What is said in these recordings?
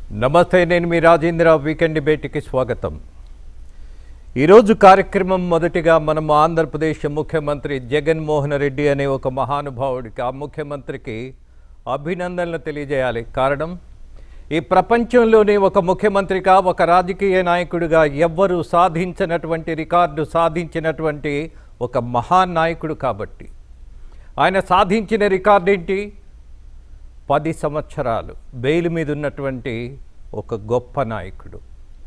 నమస్తే నేను మీ రాజేంద్ర వీకెండ్ డిబేట్కి స్వాగతం ఈరోజు కార్యక్రమం మొదటిగా మనం ఆంధ్రప్రదేశ్ ముఖ్యమంత్రి జగన్మోహన్ రెడ్డి అనే ఒక మహానుభావుడికి ఆ ముఖ్యమంత్రికి అభినందనలు తెలియజేయాలి కారణం ఈ ప్రపంచంలోని ఒక ముఖ్యమంత్రిగా ఒక రాజకీయ నాయకుడిగా ఎవ్వరూ సాధించినటువంటి రికార్డు సాధించినటువంటి ఒక మహానాయకుడు కాబట్టి ఆయన సాధించిన రికార్డు ఏంటి పది సంవత్సరాలు బెయిల్ మీద ఉన్నటువంటి ఒక గొప్ప నాయకుడు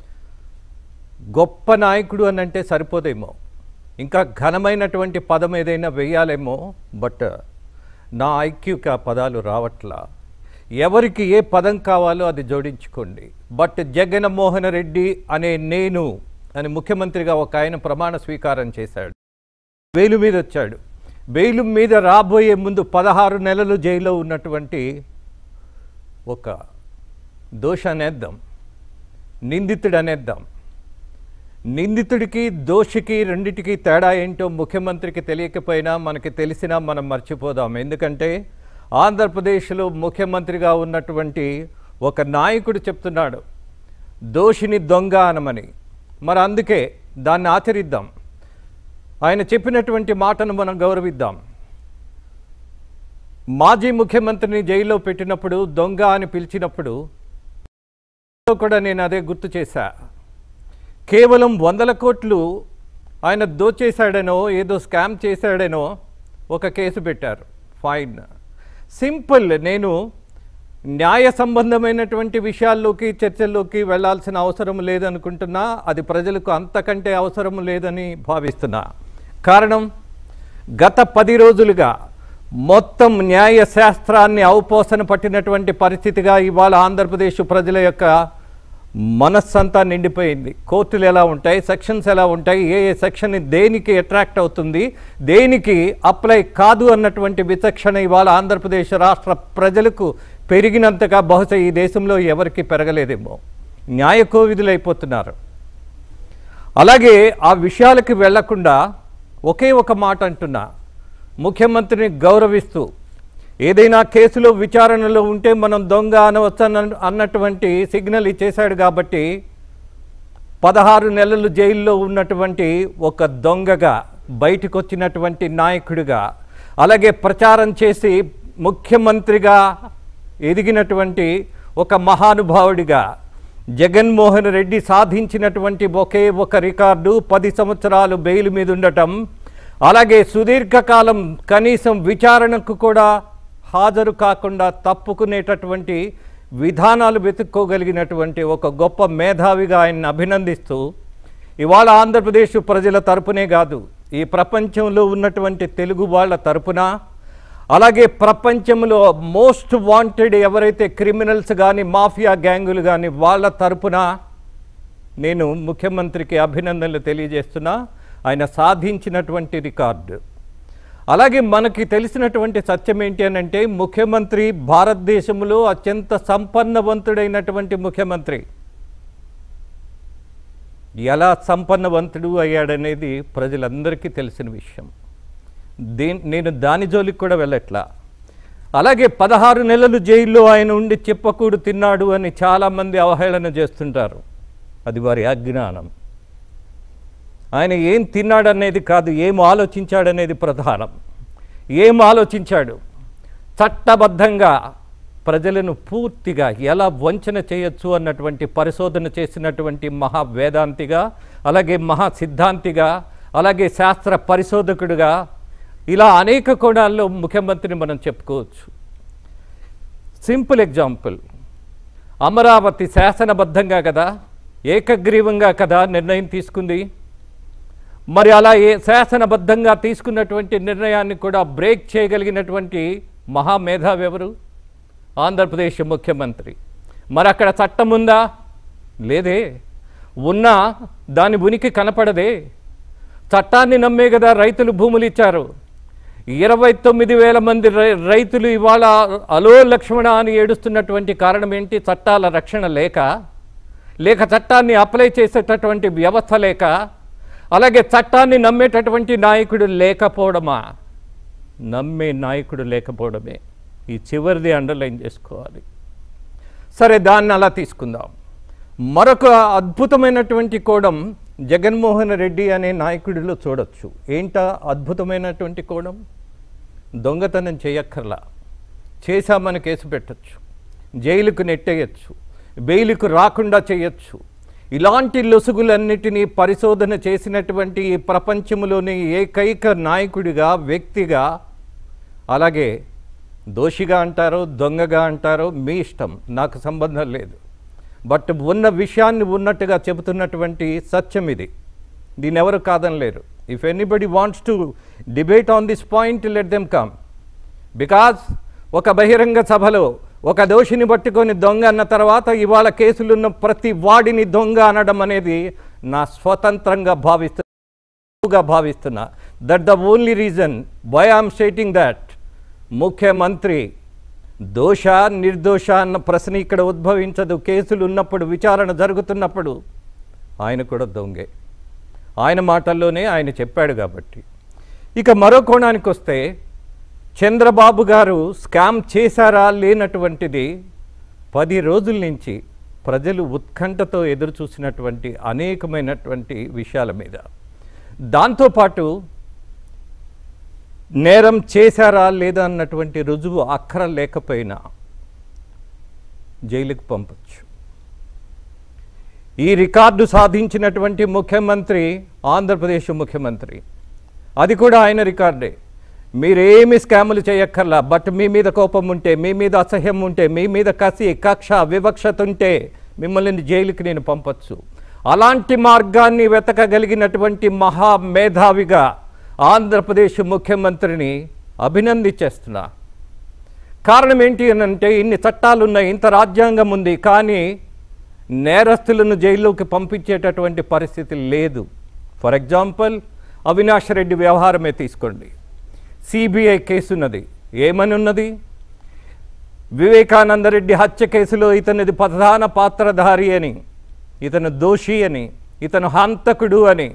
గొప్ప నాయకుడు అని అంటే సరిపోదేమో ఇంకా ఘనమైనటువంటి పదం ఏదైనా వేయాలేమో బట్ నా ఐక్యూకి ఆ పదాలు రావట్లా ఎవరికి ఏ పదం కావాలో అది జోడించుకోండి బట్ జగన్మోహన్ రెడ్డి అనే నేను అని ముఖ్యమంత్రిగా ఒక ఆయన ప్రమాణ స్వీకారం చేశాడు బెయిలు మీద వచ్చాడు బెయిలు మీద రాబోయే ముందు పదహారు నెలలు జైల్లో ఉన్నటువంటి ఒక దోష అనేద్దాం నిందితుడు అనేద్దాం నిందితుడికి దోషికి రెండిటికి తేడా ఏంటో ముఖ్యమంత్రికి తెలియకపోయినా మనకి తెలిసినా మనం మర్చిపోదాం ఎందుకంటే ఆంధ్రప్రదేశ్లో ముఖ్యమంత్రిగా ఉన్నటువంటి ఒక నాయకుడు చెప్తున్నాడు దోషిని దొంగ అనమని మరి అందుకే దాన్ని ఆచరిద్దాం ఆయన చెప్పినటువంటి మాటను మనం గౌరవిద్దాం మాజీ ముఖ్యమంత్రిని జైల్లో పెట్టినప్పుడు దొంగ అని పిలిచినప్పుడు కూడా నేను అదే గుర్తు చేశా కేవలం వందల కోట్లు ఆయన దోచేశాడనో ఏదో స్కామ్ చేశాడనో ఒక కేసు పెట్టారు ఫైన్ సింపుల్ నేను న్యాయ సంబంధమైనటువంటి విషయాల్లోకి చర్చల్లోకి వెళ్ళాల్సిన అవసరం లేదనుకుంటున్నా అది ప్రజలకు అంతకంటే అవసరం లేదని భావిస్తున్నా కారణం గత పది రోజులుగా మొత్తం న్యాయ శాస్త్రాన్ని అవపోసన పట్టినటువంటి పరిస్థితిగా ఇవాళ ఆంధ్రప్రదేశ్ ప్రజల యొక్క మనస్సంతా నిండిపోయింది కోర్టులు ఎలా ఉంటాయి సెక్షన్స్ ఎలా ఉంటాయి ఏ ఏ సెక్షన్ దేనికి అట్రాక్ట్ అవుతుంది దేనికి అప్లై కాదు అన్నటువంటి విచక్షణ ఇవాళ ఆంధ్రప్రదేశ్ రాష్ట్ర ప్రజలకు పెరిగినంతగా బహుశా ఈ దేశంలో ఎవరికి పెరగలేదేమో న్యాయ కోవిధులైపోతున్నారు అలాగే ఆ విషయాలకి వెళ్లకుండా ఒకే ఒక మాట అంటున్నా ముఖ్యమంత్రిని గౌరవిస్తూ ఏదైనా కేసులో విచారణలో ఉంటే మనం దొంగ అనవచ్చు అన్న- అన్నటువంటి సిగ్నల్ ఇచ్చేశాడు కాబట్టి పదహారు నెలలు జైల్లో ఉన్నటువంటి ఒక దొంగగా బయటకు వచ్చినటువంటి నాయకుడిగా అలాగే ప్రచారం చేసి ముఖ్యమంత్రిగా ఎదిగినటువంటి ఒక మహానుభావుడిగా జగన్మోహన్ రెడ్డి సాధించినటువంటి ఒకే ఒక రికార్డు పది సంవత్సరాలు బెయిల్ మీద ఉండటం అలాగే సుదీర్ఘకాలం కనీసం విచారణకు కూడా హాజరు కాకుండా తప్పుకునేటటువంటి విధానాలు వెతుక్కోగలిగినటువంటి ఒక గొప్ప మేధావిగా ఆయన్ని అభినందిస్తూ ఇవాళ ఆంధ్రప్రదేశ్ ప్రజల తరపునే కాదు ఈ ప్రపంచంలో ఉన్నటువంటి తెలుగు వాళ్ళ తరపున అలాగే ప్రపంచంలో మోస్ట్ వాంటెడ్ ఎవరైతే క్రిమినల్స్ కానీ మాఫియా గ్యాంగులు కానీ వాళ్ళ తరపున నేను ముఖ్యమంత్రికి అభినందనలు తెలియజేస్తున్నా ఆయన సాధించినటువంటి రికార్డు అలాగే మనకి తెలిసినటువంటి సత్యం ఏంటి అని అంటే ముఖ్యమంత్రి భారతదేశంలో అత్యంత సంపన్నవంతుడైనటువంటి ముఖ్యమంత్రి ఎలా సంపన్నవంతుడు అయ్యాడనేది ప్రజలందరికీ తెలిసిన విషయం దే నేను దాని జోలికి కూడా వెళ్ళట్లా అలాగే పదహారు నెలలు జైల్లో ఆయన ఉండి చెప్పకూడు తిన్నాడు అని చాలామంది అవహేళన చేస్తుంటారు అది వారి అజ్ఞానం ఆయన ఏం తిన్నాడనేది కాదు ఏం ఆలోచించాడనేది ప్రధానం ఏం ఆలోచించాడు చట్టబద్ధంగా ప్రజలను పూర్తిగా ఎలా వంచన చేయొచ్చు అన్నటువంటి పరిశోధన చేసినటువంటి మహా వేదాంతిగా అలాగే మహా సిద్ధాంతిగా అలాగే శాస్త్ర పరిశోధకుడిగా ఇలా అనేక కోణాల్లో ముఖ్యమంత్రిని మనం చెప్పుకోవచ్చు సింపుల్ ఎగ్జాంపుల్ అమరావతి శాసనబద్ధంగా కదా ఏకగ్రీవంగా కదా నిర్ణయం తీసుకుంది మరి అలా ఏ శాసనబద్ధంగా తీసుకున్నటువంటి నిర్ణయాన్ని కూడా బ్రేక్ చేయగలిగినటువంటి మహామేధావి ఎవరు ఆంధ్రప్రదేశ్ ముఖ్యమంత్రి మరి అక్కడ చట్టం ఉందా లేదే ఉన్నా దాని ఉనికి కనపడదే చట్టాన్ని నమ్మే కదా రైతులు భూములు ఇచ్చారు ఇరవై తొమ్మిది వేల మంది రై- రైతులు ఇవాళ అలో లక్ష్మణ అని ఏడుస్తున్నటువంటి కారణం ఏంటి చట్టాల రక్షణ లేక లేక చట్టాన్ని అప్లై చేసేటటువంటి వ్యవస్థ లేక అలాగే చట్టాన్ని నమ్మేటటువంటి నాయకుడు లేకపోవడమా నమ్మే నాయకుడు లేకపోవడమే ఈ చివరిది అండర్లైన్ చేసుకోవాలి సరే దాన్ని అలా తీసుకుందాం మరొక అద్భుతమైనటువంటి కోణం జగన్మోహన్ రెడ్డి అనే నాయకుడిలో చూడొచ్చు ఏంటా అద్భుతమైనటువంటి కోణం దొంగతనం చేయక్కర్లా చేశామని కేసు పెట్టచ్చు జైలుకు నెట్టేయచ్చు బెయిలుకు రాకుండా చేయొచ్చు ఇలాంటి లొసుగులన్నిటినీ పరిశోధన చేసినటువంటి ఈ ప్రపంచంలోని ఏకైక నాయకుడిగా వ్యక్తిగా అలాగే దోషిగా అంటారో దొంగగా అంటారో మీ ఇష్టం నాకు సంబంధం లేదు బట్ ఉన్న విషయాన్ని ఉన్నట్టుగా చెబుతున్నటువంటి సత్యం ఇది దీని ఎవరు కాదనలేరు if anybody wants to debate on this point let them come because ఒక బహిరంగ సభలో ఒక దోషిని పట్టుకొని దొంగ అన్న తర్వాత ఇవాళ కేసులున్న ప్రతి వాడిని దొంగ అనడం అనేది నా స్వతంత్రంగా భావిస్తున్నా భావిస్తున్నా that the only reason why am stating that ముఖ్యమంత్రి దోష నిర్దోష అన్న ప్రశ్న ఇక్కడ ఉద్భవించదు కేసులు ఉన్నప్పుడు విచారణ జరుగుతున్నప్పుడు ఆయన కూడా దొంగే ఆయన మాటల్లోనే ఆయన చెప్పాడు కాబట్టి ఇక మరో కోణానికి వస్తే చంద్రబాబు గారు స్కామ్ చేశారా లేనటువంటిది పది రోజుల నుంచి ప్రజలు ఉత్కంఠతో ఎదురు చూసినటువంటి అనేకమైనటువంటి విషయాల మీద దాంతోపాటు నేరం చేశారా లేదా అన్నటువంటి రుజువు అక్కర లేకపోయినా జైలుకు పంపచ్చు ఈ రికార్డు సాధించినటువంటి ముఖ్యమంత్రి ఆంధ్రప్రదేశ్ ముఖ్యమంత్రి అది కూడా ఆయన రికార్డే మీరేమి స్కాములు చేయక్కర్లా బట్ మీ మీద కోపం ఉంటే మీ మీద అసహ్యం ఉంటే మీ మీద కసి కక్ష వివక్షత ఉంటే మిమ్మల్ని జైలుకి నేను పంపచ్చు అలాంటి మార్గాన్ని వెతకగలిగినటువంటి మహా మేధావిగా ఆంధ్రప్రదేశ్ ముఖ్యమంత్రిని అభినందించేస్తున్నా కారణం ఏంటి అని అంటే ఇన్ని చట్టాలు ఉన్నాయి ఇంత రాజ్యాంగం ఉంది కానీ నేరస్తులను జైల్లోకి పంపించేటటువంటి పరిస్థితి లేదు ఫర్ ఎగ్జాంపుల్ అవినాష్ రెడ్డి వ్యవహారమే తీసుకోండి సిబిఐ కేసు ఉన్నది ఏమని ఉన్నది వివేకానందరెడ్డి హత్య కేసులో ఇతనిది ప్రధాన పాత్రధారి అని ఇతను దోషి అని ఇతను హంతకుడు అని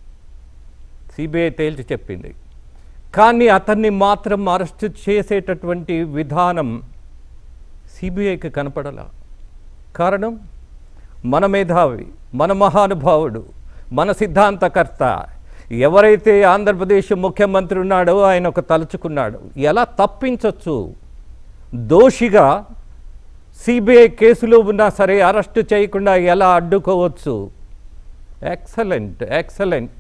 సిబిఐ తేల్చి చెప్పింది కానీ అతన్ని మాత్రం అరెస్ట్ చేసేటటువంటి విధానం సిబిఐకి కనపడలా కారణం మన మేధావి మన మహానుభావుడు మన సిద్ధాంతకర్త ఎవరైతే ఆంధ్రప్రదేశ్ ముఖ్యమంత్రి ఉన్నాడో ఆయన ఒక తలుచుకున్నాడు ఎలా తప్పించవచ్చు దోషిగా సిబిఐ కేసులో ఉన్నా సరే అరెస్టు చేయకుండా ఎలా అడ్డుకోవచ్చు ఎక్సలెంట్ ఎక్సలెంట్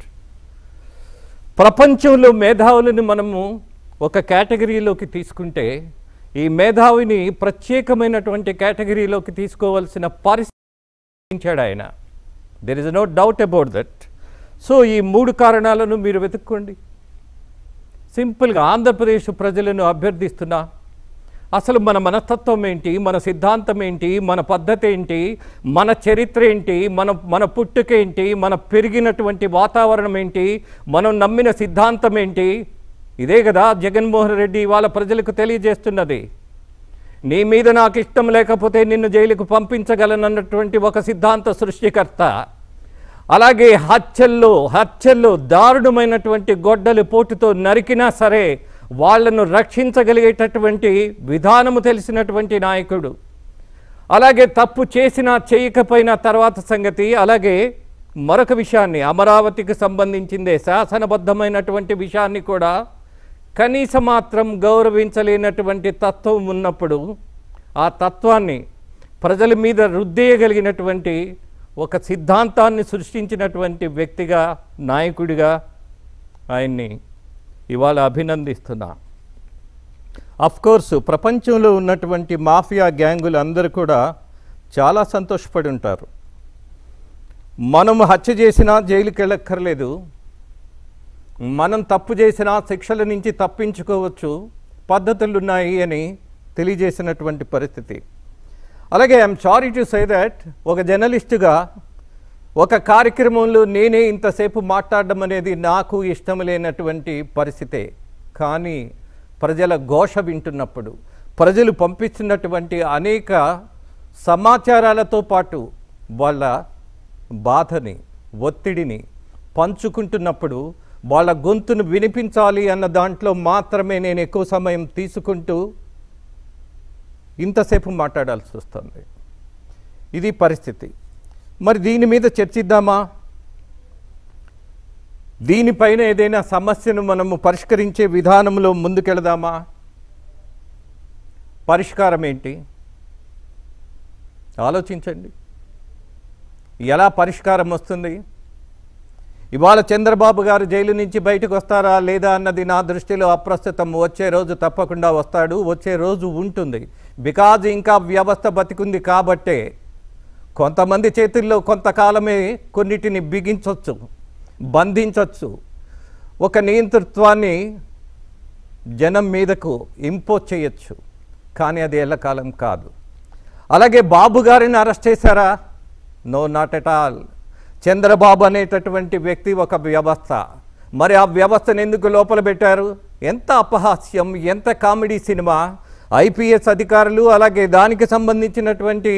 ప్రపంచంలో మేధావులను మనము ఒక కేటగిరీలోకి తీసుకుంటే ఈ మేధావిని ప్రత్యేకమైనటువంటి కేటగిరీలోకి తీసుకోవాల్సిన పరిస్థితి ఆయన there is no doubt about that so ఈ మూడు కారణాలను మీరు వెతుక్కోండి సింపుల్గా ఆంధ్రప్రదేశ్ ప్రజలను అభ్యర్థిస్తున్నా అసలు మన మనస్తత్వం ఏంటి మన సిద్ధాంతం ఏంటి మన పద్ధతి ఏంటి మన చరిత్ర ఏంటి మన మన పుట్టుక ఏంటి మన పెరిగినటువంటి వాతావరణం ఏంటి మనం నమ్మిన సిద్ధాంతం ఏంటి ఇదే కదా జగన్మోహన్ రెడ్డి వాళ్ళ ప్రజలకు తెలియజేస్తున్నది నీ మీద నాకు ఇష్టం లేకపోతే నిన్ను జైలుకు పంపించగలనన్నటువంటి ఒక సిద్ధాంత సృష్టికర్త అలాగే హత్యల్లో హత్యల్లో దారుణమైనటువంటి గొడ్డలి పోటుతో నరికినా సరే వాళ్ళను రక్షించగలిగేటటువంటి విధానము తెలిసినటువంటి నాయకుడు అలాగే తప్పు చేసినా చేయకపోయినా తర్వాత సంగతి అలాగే మరొక విషయాన్ని అమరావతికి సంబంధించిందే శాసనబద్ధమైనటువంటి విషయాన్ని కూడా కనీస మాత్రం గౌరవించలేనటువంటి తత్వం ఉన్నప్పుడు ఆ తత్వాన్ని ప్రజల మీద రుద్దేయగలిగినటువంటి ఒక సిద్ధాంతాన్ని సృష్టించినటువంటి వ్యక్తిగా నాయకుడిగా ఆయన్ని ఇవాళ అభినందిస్తున్నా కోర్సు ప్రపంచంలో ఉన్నటువంటి మాఫియా గ్యాంగులు అందరూ కూడా చాలా సంతోషపడి ఉంటారు మనం హత్య చేసినా జైలుకి వెళ్ళక్కర్లేదు మనం తప్పు చేసినా శిక్షల నుంచి తప్పించుకోవచ్చు పద్ధతులు ఉన్నాయి అని తెలియజేసినటువంటి పరిస్థితి అలాగే I'm sorry to say that ఒక జర్నలిస్టుగా ఒక కార్యక్రమంలో నేనే ఇంతసేపు మాట్లాడడం అనేది నాకు ఇష్టం లేనటువంటి పరిస్థితే కానీ ప్రజల ఘోష వింటున్నప్పుడు ప్రజలు పంపిస్తున్నటువంటి అనేక సమాచారాలతో పాటు వాళ్ళ బాధని ఒత్తిడిని పంచుకుంటున్నప్పుడు వాళ్ళ గొంతును వినిపించాలి అన్న దాంట్లో మాత్రమే నేను ఎక్కువ సమయం తీసుకుంటూ ఇంతసేపు మాట్లాడాల్సి వస్తుంది ఇది పరిస్థితి మరి దీని మీద చర్చిద్దామా దీనిపైన ఏదైనా సమస్యను మనము పరిష్కరించే విధానంలో ముందుకెళదామా పరిష్కారం ఏంటి ఆలోచించండి ఎలా పరిష్కారం వస్తుంది ఇవాళ చంద్రబాబు గారు జైలు నుంచి బయటకు వస్తారా లేదా అన్నది నా దృష్టిలో అప్రస్తుతం వచ్చే రోజు తప్పకుండా వస్తాడు వచ్చే రోజు ఉంటుంది బికాజ్ ఇంకా వ్యవస్థ బతికుంది కాబట్టే కొంతమంది చేతుల్లో కొంతకాలమే కొన్నిటిని బిగించవచ్చు బంధించవచ్చు ఒక నియంతృత్వాన్ని జనం మీదకు ఇంపోజ్ చేయొచ్చు కానీ అది ఎల్లకాలం కాదు అలాగే బాబు గారిని అరెస్ట్ చేశారా no not at all Chandrababu అనేటటువంటి వ్యక్తి ఒక వ్యవస్థ మరి ఆ వ్యవస్థను ఎందుకు లోపల పెట్టారు ఎంత అపహాస్యం ఎంత కామెడీ సినిమా ఐపీఎస్ అధికారులు అలాగే దానికి సంబంధించినటువంటి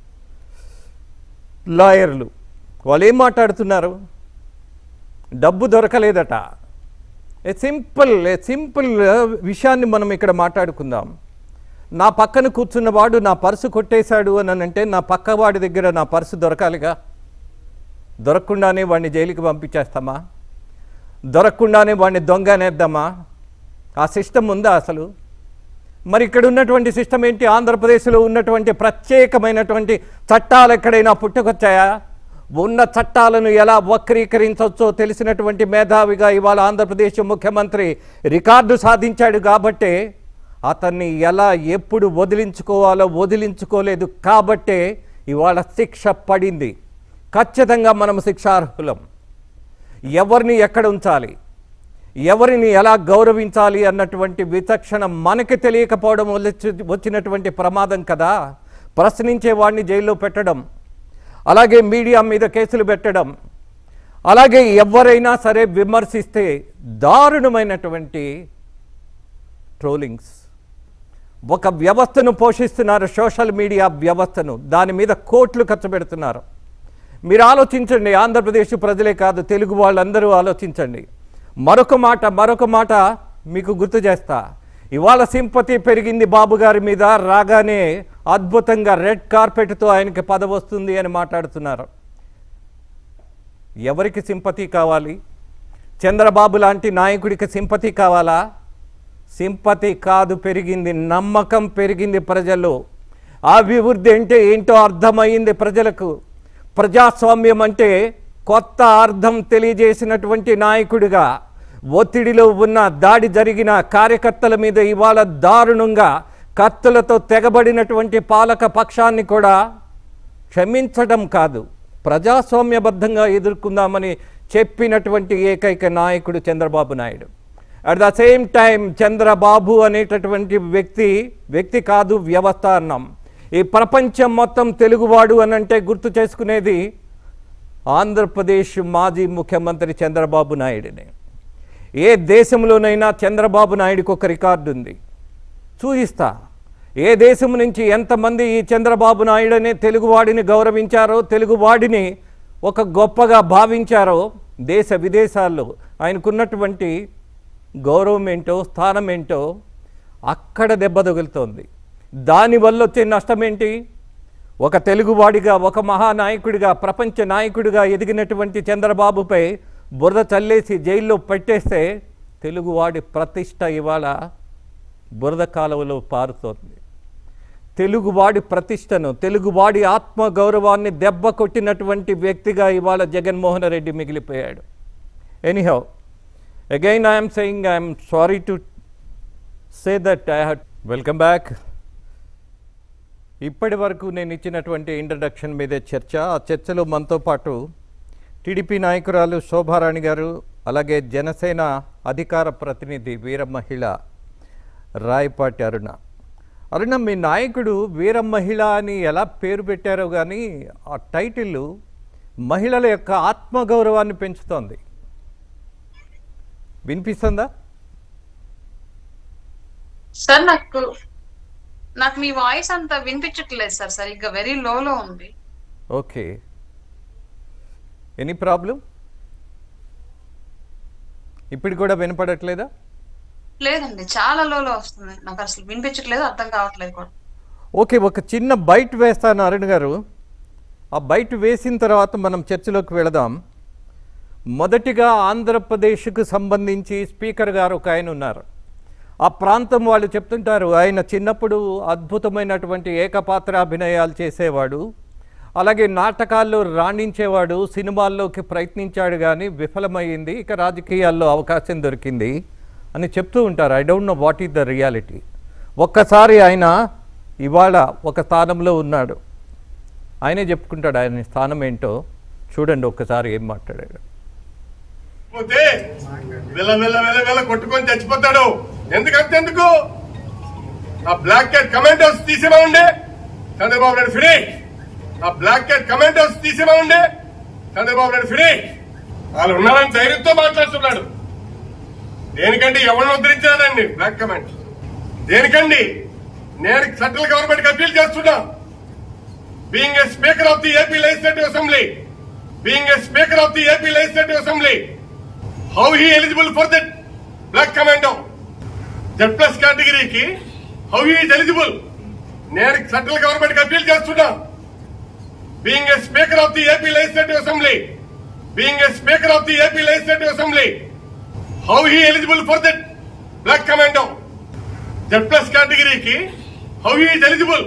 లాయర్లు వాళ్ళు ఏం మాట్లాడుతున్నారు డబ్బు దొరకలేదట ఏ సింపుల్ ఏ సింపుల్ విషయాన్ని మనం ఇక్కడ మాట్లాడుకుందాం నా పక్కన కూర్చున్నవాడు నా పర్సు కొట్టేశాడు అని అంటే నా పక్కవాడి దగ్గర నా పర్సు దొరకాలిగా దొరకకుండానే వాడిని జైలుకి పంపించేస్తామా దొరకకుండానే వాడిని దొంగనేద్దామా ఆ సిస్టమ్ ఉందా అసలు మరి ఇక్కడ ఉన్నటువంటి సిస్టమ్ ఏంటి ఆంధ్రప్రదేశ్లో ఉన్నటువంటి ప్రత్యేకమైనటువంటి చట్టాలు ఎక్కడైనా పుట్టుకొచ్చాయా ఉన్న చట్టాలను ఎలా వక్రీకరించవచ్చో తెలిసినటువంటి మేధావిగా ఇవాళ ఆంధ్రప్రదేశ్ ముఖ్యమంత్రి రికార్డు సాధించాడు కాబట్టే అతన్ని ఎలా ఎప్పుడు వదిలించుకోవాలో వదిలించుకోలేదు కాబట్టే ఇవాళ శిక్ష పడింది ఖచ్చితంగా మనం శిక్షార్హులం ఎవరిని ఎక్కడ ఉంచాలి ఎవరిని ఎలా గౌరవించాలి అన్నటువంటి విచక్షణ మనకి తెలియకపోవడం వచ్చి వచ్చినటువంటి ప్రమాదం కదా ప్రశ్నించే వాడిని జైల్లో పెట్టడం అలాగే మీడియా మీద కేసులు పెట్టడం అలాగే ఎవరైనా సరే విమర్శిస్తే దారుణమైనటువంటి ట్రోలింగ్స్ ఒక వ్యవస్థను పోషిస్తున్నారు సోషల్ మీడియా వ్యవస్థను దాని మీద కోట్లు ఖర్చు పెడుతున్నారు మీరు ఆలోచించండి ఆంధ్రప్రదేశ్ ప్రజలే కాదు తెలుగు వాళ్ళందరూ ఆలోచించండి మరొక మాట మరొక మాట మీకు గుర్తు చేస్తా ఇవాళ సింపతి పెరిగింది బాబు గారి మీద రాగానే అద్భుతంగా రెడ్ కార్పెట్తో ఆయనకి పదవి వస్తుంది అని మాట్లాడుతున్నారు ఎవరికి సింపతి కావాలి చంద్రబాబు లాంటి నాయకుడికి సింపతి కావాలా సింపతి కాదు పెరిగింది నమ్మకం పెరిగింది ప్రజల్లో అభివృద్ధి అంటే ఏంటో అర్థమైంది ప్రజలకు ప్రజాస్వామ్యం అంటే కొత్త అర్థం తెలియజేసినటువంటి నాయకుడిగా ఒత్తిడిలో ఉన్న దాడి జరిగిన కార్యకర్తల మీద ఇవాళ దారుణంగా కత్తులతో తెగబడినటువంటి పాలక పక్షాన్ని కూడా క్షమించడం కాదు ప్రజాస్వామ్యబద్ధంగా ఎదుర్కొందామని చెప్పినటువంటి ఏకైక నాయకుడు Chandrababu Naidu at the same time Chandrababu అనేటటువంటి వ్యక్తి వ్యక్తి కాదు వ్యవస్థ అన్నాం ఈ ప్రపంచం మొత్తం తెలుగువాడు అని అంటే గుర్తు చేసుకునేది ఆంధ్రప్రదేశ్ మాజీ ముఖ్యమంత్రి చంద్రబాబు నాయుడిని ఏ దేశంలోనైనా చంద్రబాబు నాయుడికి ఒక రికార్డు ఉంది చూయిస్తా ఏ దేశం నుంచి ఎంతమంది ఈ చంద్రబాబు నాయుడు అనే తెలుగువాడిని గౌరవించారో తెలుగువాడిని ఒక గొప్పగా భావించారో దేశ విదేశాల్లో ఆయనకున్నటువంటి గౌరవం ఏంటో స్థానం ఏంటో అక్కడ దెబ్బ తగులుతోంది దానివల్ల వచ్చే నష్టం ఏంటి ఒక తెలుగువాడిగా ఒక మహానాయకుడిగా ప్రపంచ నాయకుడిగా ఎదిగినటువంటి చంద్రబాబుపై బురద చల్లేసి జైల్లో పెట్టేస్తే తెలుగువాడి ప్రతిష్ట ఇవాళ బురద కాలువలో పారుతోంది తెలుగువాడి ప్రతిష్టను తెలుగువాడి ఆత్మగౌరవాన్ని దెబ్బ కొట్టినటువంటి వ్యక్తిగా ఇవాళ జగన్మోహన్ రెడ్డి మిగిలిపోయాడు anyhow again I'm saying I'm sorry to say that I had welcome back ఇప్పటి వరకు నేను ఇచ్చినటువంటి ఇంట్రడక్షన్ మీదే చర్చ ఆ చర్చలో మనతో పాటు టీడీపీ నాయకురాలు శోభారాణి గారు అలాగే జనసేన అధికార ప్రతినిధి వీర మహిళ రాయపాటి అరుణ అరుణ మీ నాయకుడు వీర మహిళ అని ఎలా పేరు పెట్టారో కానీ ఆ టైటిల్ మహిళల యొక్క ఆత్మగౌరవాన్ని పెంచుతోంది వినిపిస్తుందా సార్ నాకు నాకు మీ వాయిస్ అంత వినిపించట్లేదు సార్ సరిగ్గా వెరీ లోలో ఉంది ఓకే ఎనీ ప్రాబ్లం ఇప్పుడు కూడా వినపడట్లేదా లేదండి చాలా లోలో వస్తుంది నాకు అసలు వినిపించట్లేదు అర్థం కావట్లేదు కూడా ఓకే ఒక చిన్న బైట్ వేస్తాను అరుణ్ గారు ఆ బయట వేసిన తర్వాత మనం చర్చలోకి వెళదాం మొదటిగా ఆంధ్రప్రదేశ్కు సంబంధించి స్పీకర్ గారు ఒక ఆయన ఉన్నారు ఆ ప్రాంతం వాళ్ళు చెప్తుంటారు ఆయన చిన్నప్పుడు అద్భుతమైనటువంటి ఏకపాత్రాభినయాలు చేసేవాడు అలాగే నాటకాల్లో రాణించేవాడు సినిమాల్లోకి ప్రయత్నించాడు కానీ విఫలమైంది ఇక రాజకీయాల్లో అవకాశం దొరికింది అని చెప్తూ ఉంటారు I don't know what is the reality ఒక్కసారి ఆయన ఇవాళ ఒక స్థానంలో ఉన్నాడు ఆయనే చెప్పుకుంటాడు ఆయన స్థానం ఏంటో చూడండి ఒక్కసారి ఏం మాట్లాడాడు పోతే విల విల విల విల కొట్టుకొని చచ్చిపోతాడు ఎందుకంటే ఎందుకు ఆ బ్లాక్ క్యాట్ కమెంట్ హౌస్ తీసేమనండి చంద్రబాబు నాయుడు ఫినిష్ ఆ బ్లాక్ క్యాట్ కమెంట్ హౌస్ తీసేమనండి చంద్రబాబు నాయుడు ఫినిష్ వాళ్ళు ఉన్నారని ధైర్యంతో మాట్లాడుతున్నాడు దేనికండి ఎవరిని ఉద్ధరించాడండి బ్లాక్ కమెంట్ దేనికండి నేను సెంట్రల్ గవర్నమెంట్ అప్పీల్ చేస్తున్నా being a speaker of the AP legislative assembly being a speaker of the AP legislative assembly how he eligible for that black commando Z plus కేటగిరీకి హౌ హీ ఈజ్ ఎలిజిబుల్ నేను central government appeal చేస్తున్నా being a speaker of the AP legislative assembly being a speaker of the AP legislative assembly how he eligible for that black commando Z plus కేటగిరీకి how he is eligible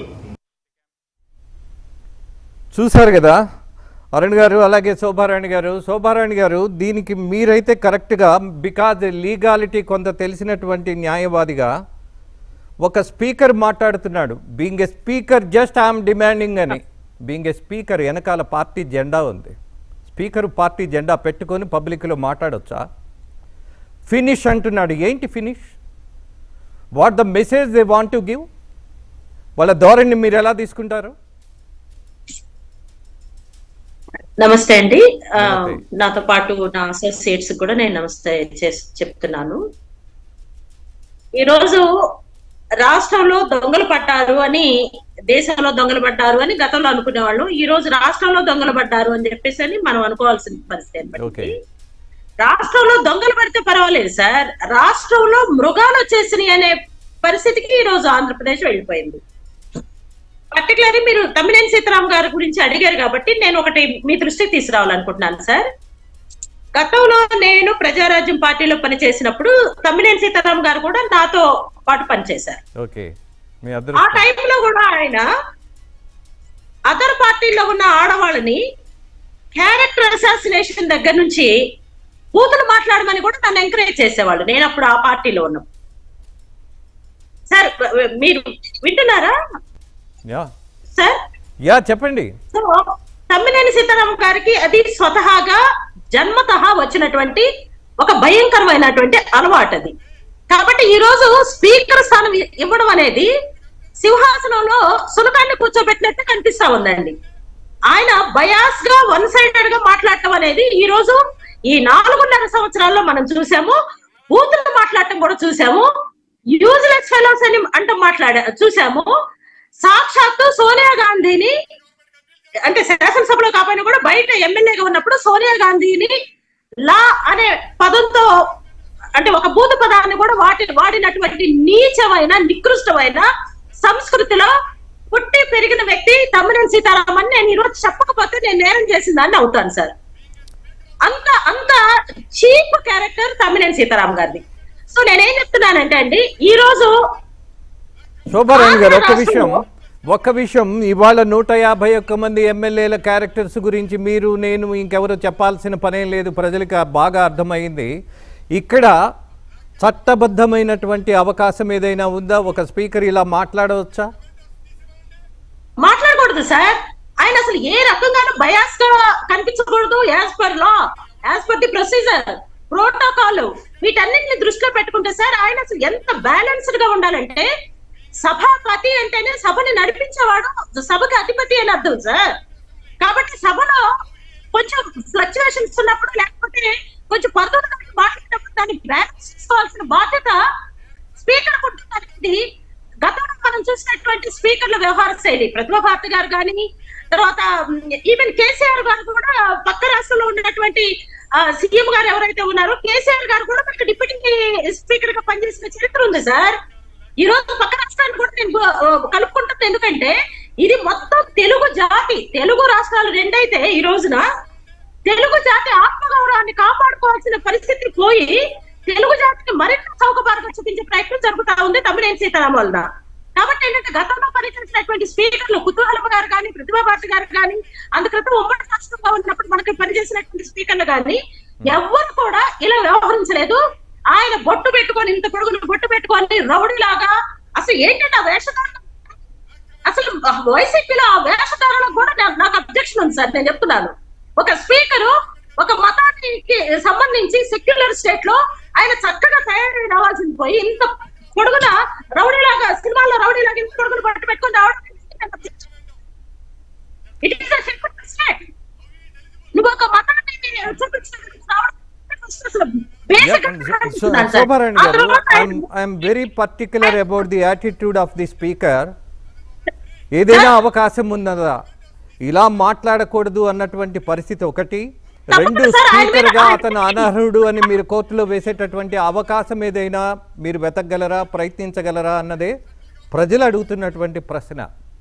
చూశారు కదా అరుణ్ గారు అలాగే శోభారాణి గారు శోభారాణి గారు దీనికి మీరైతే కరెక్ట్గా బికాజ్ లీగాలిటీ కొంత తెలిసినటువంటి న్యాయవాదిగా ఒక స్పీకర్ మాట్లాడుతున్నాడు being a speaker just I'm demanding అని బీయింగ్ ఎ స్పీకర్ వెనకాల పార్టీ జెండా ఉంది స్పీకర్ పార్టీ జెండా పెట్టుకొని పబ్లిక్లో మాట్లాడొచ్చా ఫినిష్ అంటున్నాడు ఏంటి finish what the message they want to give వాళ్ళ ధోరణి మీరు ఎలా తీసుకుంటారు నమస్తే అండి ఆ, నమస్తే. నాతో పాటు నా అసోసియేట్స్ కూడా నేను నమస్తే చేస్- చెప్తున్నాను ఈరోజు రాష్ట్రంలో దొంగలు పట్టారు అని దేశంలో దొంగలు పడ్డారు అని గతంలో అనుకునేవాళ్ళు ఈ రోజు రాష్ట్రంలో దొంగలు పడ్డారు అని చెప్పేసి అని మనం అనుకోవాల్సిన పరిస్థితి ఓకే ఏర్పడింది రాష్ట్రంలో దొంగలు పడితే పర్వాలేదు సార్ రాష్ట్రంలో మృగాలు వచ్చేసినాయి అనే పరిస్థితికి ఈ రోజు ఆంధ్రప్రదేశ్ వెళ్ళిపోయింది పర్టికులర్లీ మీరు తమ్మినేని సీతారాం గారి గురించి అడిగారు కాబట్టి నేను ఒకటి మీ దృష్టికి తీసుకురావాలనుకుంటున్నాను సార్ గతంలో నేను ప్రజారాజ్యం పార్టీలో పనిచేసినప్పుడు తమ్మినేని సీతారాం గారు కూడా నాతో పాటు పనిచేశారు ఓకే మీ ఆ అదృష్టం టైంలో కూడా ఆయన అదర్ పార్టీలో ఉన్న ఆడవాళ్ళని క్యారెక్టర్ అసాసినేషన్ దగ్గర నుంచి బూతులు మాట్లాడమని కూడా నన్ను ఎంకరేజ్ చేసేవాళ్ళు నేను అప్పుడు ఆ పార్టీలో ఉన్నాం సార్ మీరు వింటున్నారా యా సార్ యా చెప్పండి సో తమ్మినేని సీతారాం గారికి అది స్వతహాగా జన్మతహా వచ్చినటువంటి ఒక భయంకరమైనటువంటి అలవాటు అది కాబట్టి ఈ రోజు స్పీకర్ స్థానం ఇ- ఇవ్వడం అనేది సింహాసనంలో సునకాన్ని కూర్చోబెట్టినట్టు కనిపిస్తా ఉందండి ఆయన బయాస్ గా వన్ సైడెడ్ గా మాట్లాడటం అనేది ఈ రోజు ఈ నాలుగున్నర సంవత్సరాల్లో మనం చూసాము బూతులు మాట్లాడటం కూడా చూసాము యూజ్లెస్ ఫెలోస్ అని అంటూ మాట్లాడా చూసాము సాక్షాత్తు సోనియా గాంధీని అంటే శాసనసభలో కాకపోయినా కూడా బయట ఎమ్మెల్యేగా ఉన్నప్పుడు సోనియా గాంధీని లా అనే పదంతో అంటే ఒక భూత పదాన్ని కూడా వాటి వాడినటువంటి నీచమైన నికృష్టమైన సంస్కృతిలో పుట్టి పెరిగిన వ్యక్తి తమ్మినేని సీతారామన్ నేను ఈరోజు చెప్పకపోతే నేను నేరం చేసిందాన్ని అవుతాను సార్ అంత అంత చీప్ క్యారెక్టర్ తమ్మినేని సీతారాం గారిది సో నేనేం చెప్తున్నానంటే అండి ఈ రోజు శోభారాణి గారు ఒక్క ఆంధ్ర విషయం రాష్ట్రంలో- ఒక్క విషయం ఇవాళ నూట యాభై ఒక్క మంది ఎమ్మెల్యేల క్యారెక్టర్స్ గురించి మీరు నేను ఇంకెవరో చెప్పాల్సిన పనేం లేదు ప్రజలకు ఆ బాగా అర్థమైంది ఇక్కడ చట్టబద్ధమైనటువంటి అవకాశం ఏదైనా ఉందా ఒక స్పీకర్ ఇలా మాట్లాడవచ్చా మాట్లాడకూడదు సార్ ఆయన అసలు ఏ రకంగానూ బయాస్ గా కనిపించకూడదు as per law as per the procedure protocol వీటన్నిటిని దృష్టిలో పెట్టుకుంటే సార్ ఆయన అసలు ఎంత బ్యాలెన్స్డ్ గా ఉండాలంటే సభాపతి అంటేనే సభని నడిపించేవాడు సభకి అధిపతి అని అర్థం సార్ కాబట్టి సభలో కొంచెం ఫ్లక్చువేషన్స్ ఉన్నప్పుడు లేకపోతే కొంచెం పద్ధతులు మాట్లాడినప్పుడు దాన్ని బ్యాలెన్స్ చేసుకోవాల్సిన బాధ్యత స్పీకర్ ఉంటుందనేది గతంలో మనం చూసినటువంటి స్పీకర్ల వ్యవహార శైలి ప్రతిభా భారతి గారు కానీ తర్వాత ఈవెన్ కేసీఆర్ గారు కూడా పక్క రాష్ట్రంలో ఉన్నటువంటి సీఎం గారు ఎవరైతే ఉన్నారో కేసీఆర్ గారు కూడా మనకి డిప్యూటీ స్పీకర్ గా పనిచేసిన చరిత్ర ఉంది సార్ ఈ రోజు పక్క రాష్ట్రాన్ని కూడా నేను ఆ, కలుపుకుంటుంది ఎందుకంటే ఇది మొత్తం తెలుగు జాతి తెలుగు రాష్ట్రాలు రెండైతే ఈ రోజున తెలుగు జాతి ఆత్మగౌరవాన్ని కాపాడుకోవాల్సిన పరిస్థితి పోయి తెలుగు జాతికి మరింత చౌకబారుగా చూపించే ప్రయత్నం జరుగుతా ఉంది తమ్మినేని సీతారాం వలన కాబట్టి ఏంటంటే గతంలో పనిచేసినటువంటి స్పీకర్లు కుతూహలం గారు కానీ ప్రతిభా భాష గారు కానీ అందుక్రితం ఉమ్మడి రాష్ట్రంగా ఉన్నప్పుడు మనకి పనిచేసినటువంటి స్పీకర్లు కానీ ఎవ్వరు కూడా ఇలా వ్యవహరించలేదు ఆయన బొట్టు పెట్టుకొని ఇంత పొడుగును బొట్టు పెట్టుకొని రౌడీలాగా అసలు ఏంటంటే ఆ వేషధారణ అసలు వైసీపీలో ఆ వేషధారణకు కూడా నా- నాకు అబ్జెక్షన్ ఉంది సార్ నేను చెప్తున్నాను ఒక స్పీకరు ఒక మతానికి సంబంధించి సెక్యులర్ స్టేట్ లో ఆయన చక్కగా తయారై రావాల్సింది పోయి ఇంత పొడుగున రౌడీలాగా సినిమాల్లో రౌడీలాగా ఇంత పొడుగును పట్టు పెట్టుకొని రావడం ఇట్ ఇస్ సెక్యులర్ స్టేట్ నువ్వు ఒక మతాన్ని చూపించడానికి రావడం అసలు basic గా అనిపిస్తున్నాను సార్. శోభారాణి ఆ గారు తర్వాత ఆయన- I'm very particular about the attitude of the speaker ఏదైనా అవకాశం ఉన్నదా ఇలా మాట్లాడకూడదు అన్నటువంటి పరిస్థితి ఒకటి రెండు తప్పకుండా సార్, ఆయన మీద- స్పీకర్ గా ఆయన అతను మీద- అనర్హుడు అని మీరు కోర్టులో వేసేటటువంటి అవకాశం ఏదైనా మీరు వెతకగలరా ప్రయత్నించగలరా అన్నదే ప్రజలు అడుగుతున్నటువంటి ప్రశ్న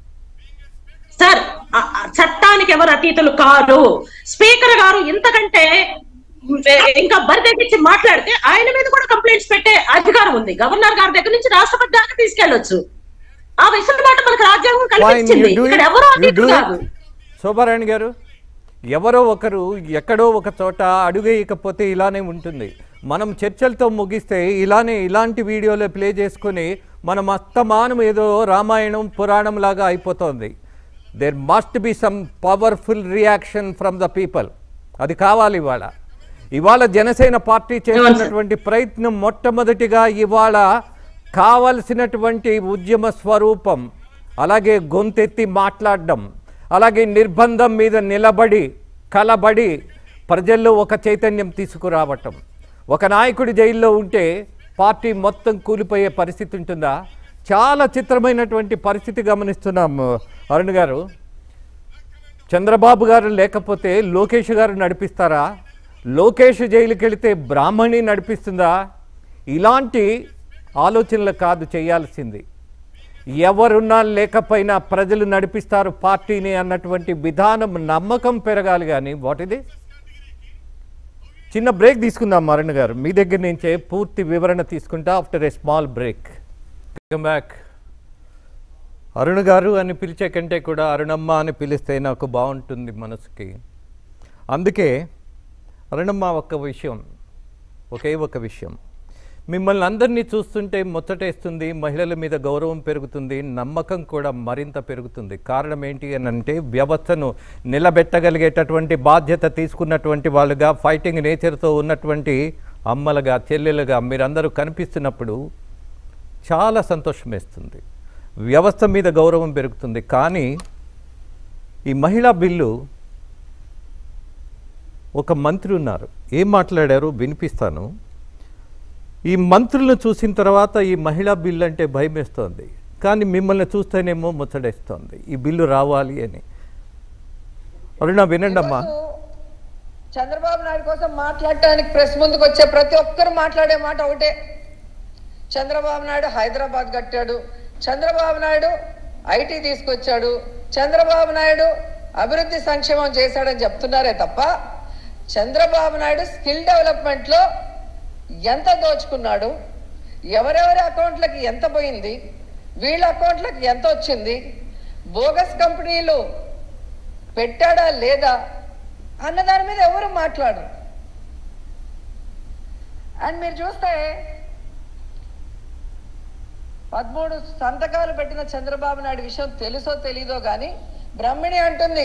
సార్ ఆ- ఆ చట్టానికి ఎవరు అతీతులు కారు స్పీకర్ గారు ఇంతకంటే ఇంకా బరి తెగించి మాట్లాడితే ఆయన మీద కూడా కంప్లైంట్స్ పెట్టే అధికారం ఉంది గవర్నర్ గారి దగ్గర నుంచి రాష్ట్రపతి దాకా తీసుకెళ్లొచ్చు ఆ వెసులుబాటు మనకు రాజ్యాంగం Fine, కల్పించింది you do ఇక్కడ it. ఎవరు You అతీతులు do it. కాదు శోభారాణి గారు ఎవరో ఒకరు ఎక్కడో ఒక చోట అడుగేయకపోతే ఇలానే ఉంటుంది మనం చర్చలతో ముగిస్తే ఇలానే ఇలాంటి వీడియోలు ప్లే చేసుకొని మనం అస్తమానం ఏదో రామాయణం పురాణం లాగా అయిపోతుంది there must be some powerful reaction from the people అది కావాలి ఇవాళ ఇవాళ జనసేన పార్టీ చేస్తున్నటువంటి ప్రయత్నం మొట్టమొదటిగా ఇవాళ కావలసినటువంటి ఉద్యమ స్వరూపం అలాగే గొంతెత్తి మాట్లాడడం అలాగే నిర్బంధం మీద నిలబడి కలబడి ప్రజల్లో ఒక చైతన్యం తీసుకురావటం ఒక నాయకుడి జైల్లో ఉంటే పార్టీ మొత్తం కూలిపోయే పరిస్థితి ఉంటుందా చాలా చిత్రమైనటువంటి పరిస్థితి గమనిస్తున్నాం అరుణ్ గారు చంద్రబాబు గారు లేకపోతే లోకేష్ గారు నడిపిస్తారా లోకేష్ జైలుకి వెళితే బ్రాహ్మణి నడిపిస్తుందా ఇలాంటి ఆలోచనలు కాదు చేయాల్సింది ఎవరున్నా లేకపోయినా ప్రజలు నడిపిస్తారు పార్టీని అన్నటువంటి విధానం నమ్మకం పెరగాలి కానీ వాట్ ఇది చిన్న బ్రేక్ తీసుకుందాం మరణ్ గారు మీ దగ్గర నుంచే పూర్తి వివరణ తీసుకుంటా after a small break welcome back Arun గారు అని పిలిచే కంటే కూడా అరుణమ్మ అని పిలిస్తే నాకు బాగుంటుంది మనసుకి అందుకే అరుణమ్మ ఒక్క విషయం ఒకే ఒక విషయం మిమ్మల్ని అందరినీ చూస్తుంటే ముచ్చటేస్తుంది మహిళల మీద గౌరవం పెరుగుతుంది నమ్మకం కూడా మరింత పెరుగుతుంది కారణం ఏంటి అని అంటే వ్యవస్థను నిలబెట్టగలిగేటటువంటి బాధ్యత తీసుకున్నటువంటి వాళ్ళుగా ఫైటింగ్ నేచర్తో ఉన్నటువంటి అమ్మలుగా చెల్లెలుగా మీరందరూ కనిపిస్తున్నప్పుడు చాలా సంతోషం వేస్తుంది వ్యవస్థ మీద గౌరవం పెరుగుతుంది కానీ ఈ మహిళా బిల్లు ఒక మంత్రి ఉన్నారు ఏం మాట్లాడారు వినిపిస్తాను ఈ మంత్రులను చూసిన తర్వాత ఈ మహిళా బిల్లు అంటే భయం వేస్తోంది కానీ మిమ్మల్ని చూస్తేనేమో ముచ్చడేస్తోంది ఈ బిల్లు రావాలి అని అరుణ వినండి అమ్మా ఈరోజు చంద్రబాబు నాయుడు కోసం మాట్లాడటానికి ప్రెస్ ముందుకు వచ్చే ప్రతి ఒక్కరు మాట్లాడే మాట ఒకటే చంద్రబాబు నాయుడు హైదరాబాద్ కట్టాడు చంద్రబాబు నాయుడు ఐటీ తీసుకొచ్చాడు చంద్రబాబు నాయుడు అభివృద్ధి సంక్షేమం చేశాడని చెప్తున్నారే తప్ప చంద్రబాబు నాయుడు స్కిల్ డెవలప్మెంట్ లో ఎంత దోచుకున్నాడు ఎవరెవరి అకౌంట్లకి ఎంత పోయింది వీళ్ళ అకౌంట్లకి ఎంత వచ్చింది బోగస్ కంపెనీలు పెట్టాడా లేదా అన్న దాని మీద ఎవరు మాట్లాడు అండ్ మీరు చూస్తే పదమూడు సంతకాలు పెట్టిన చంద్రబాబు నాయుడు విషయం తెలుసో తెలీదో కానీ బ్రహ్మిణి అంటుంది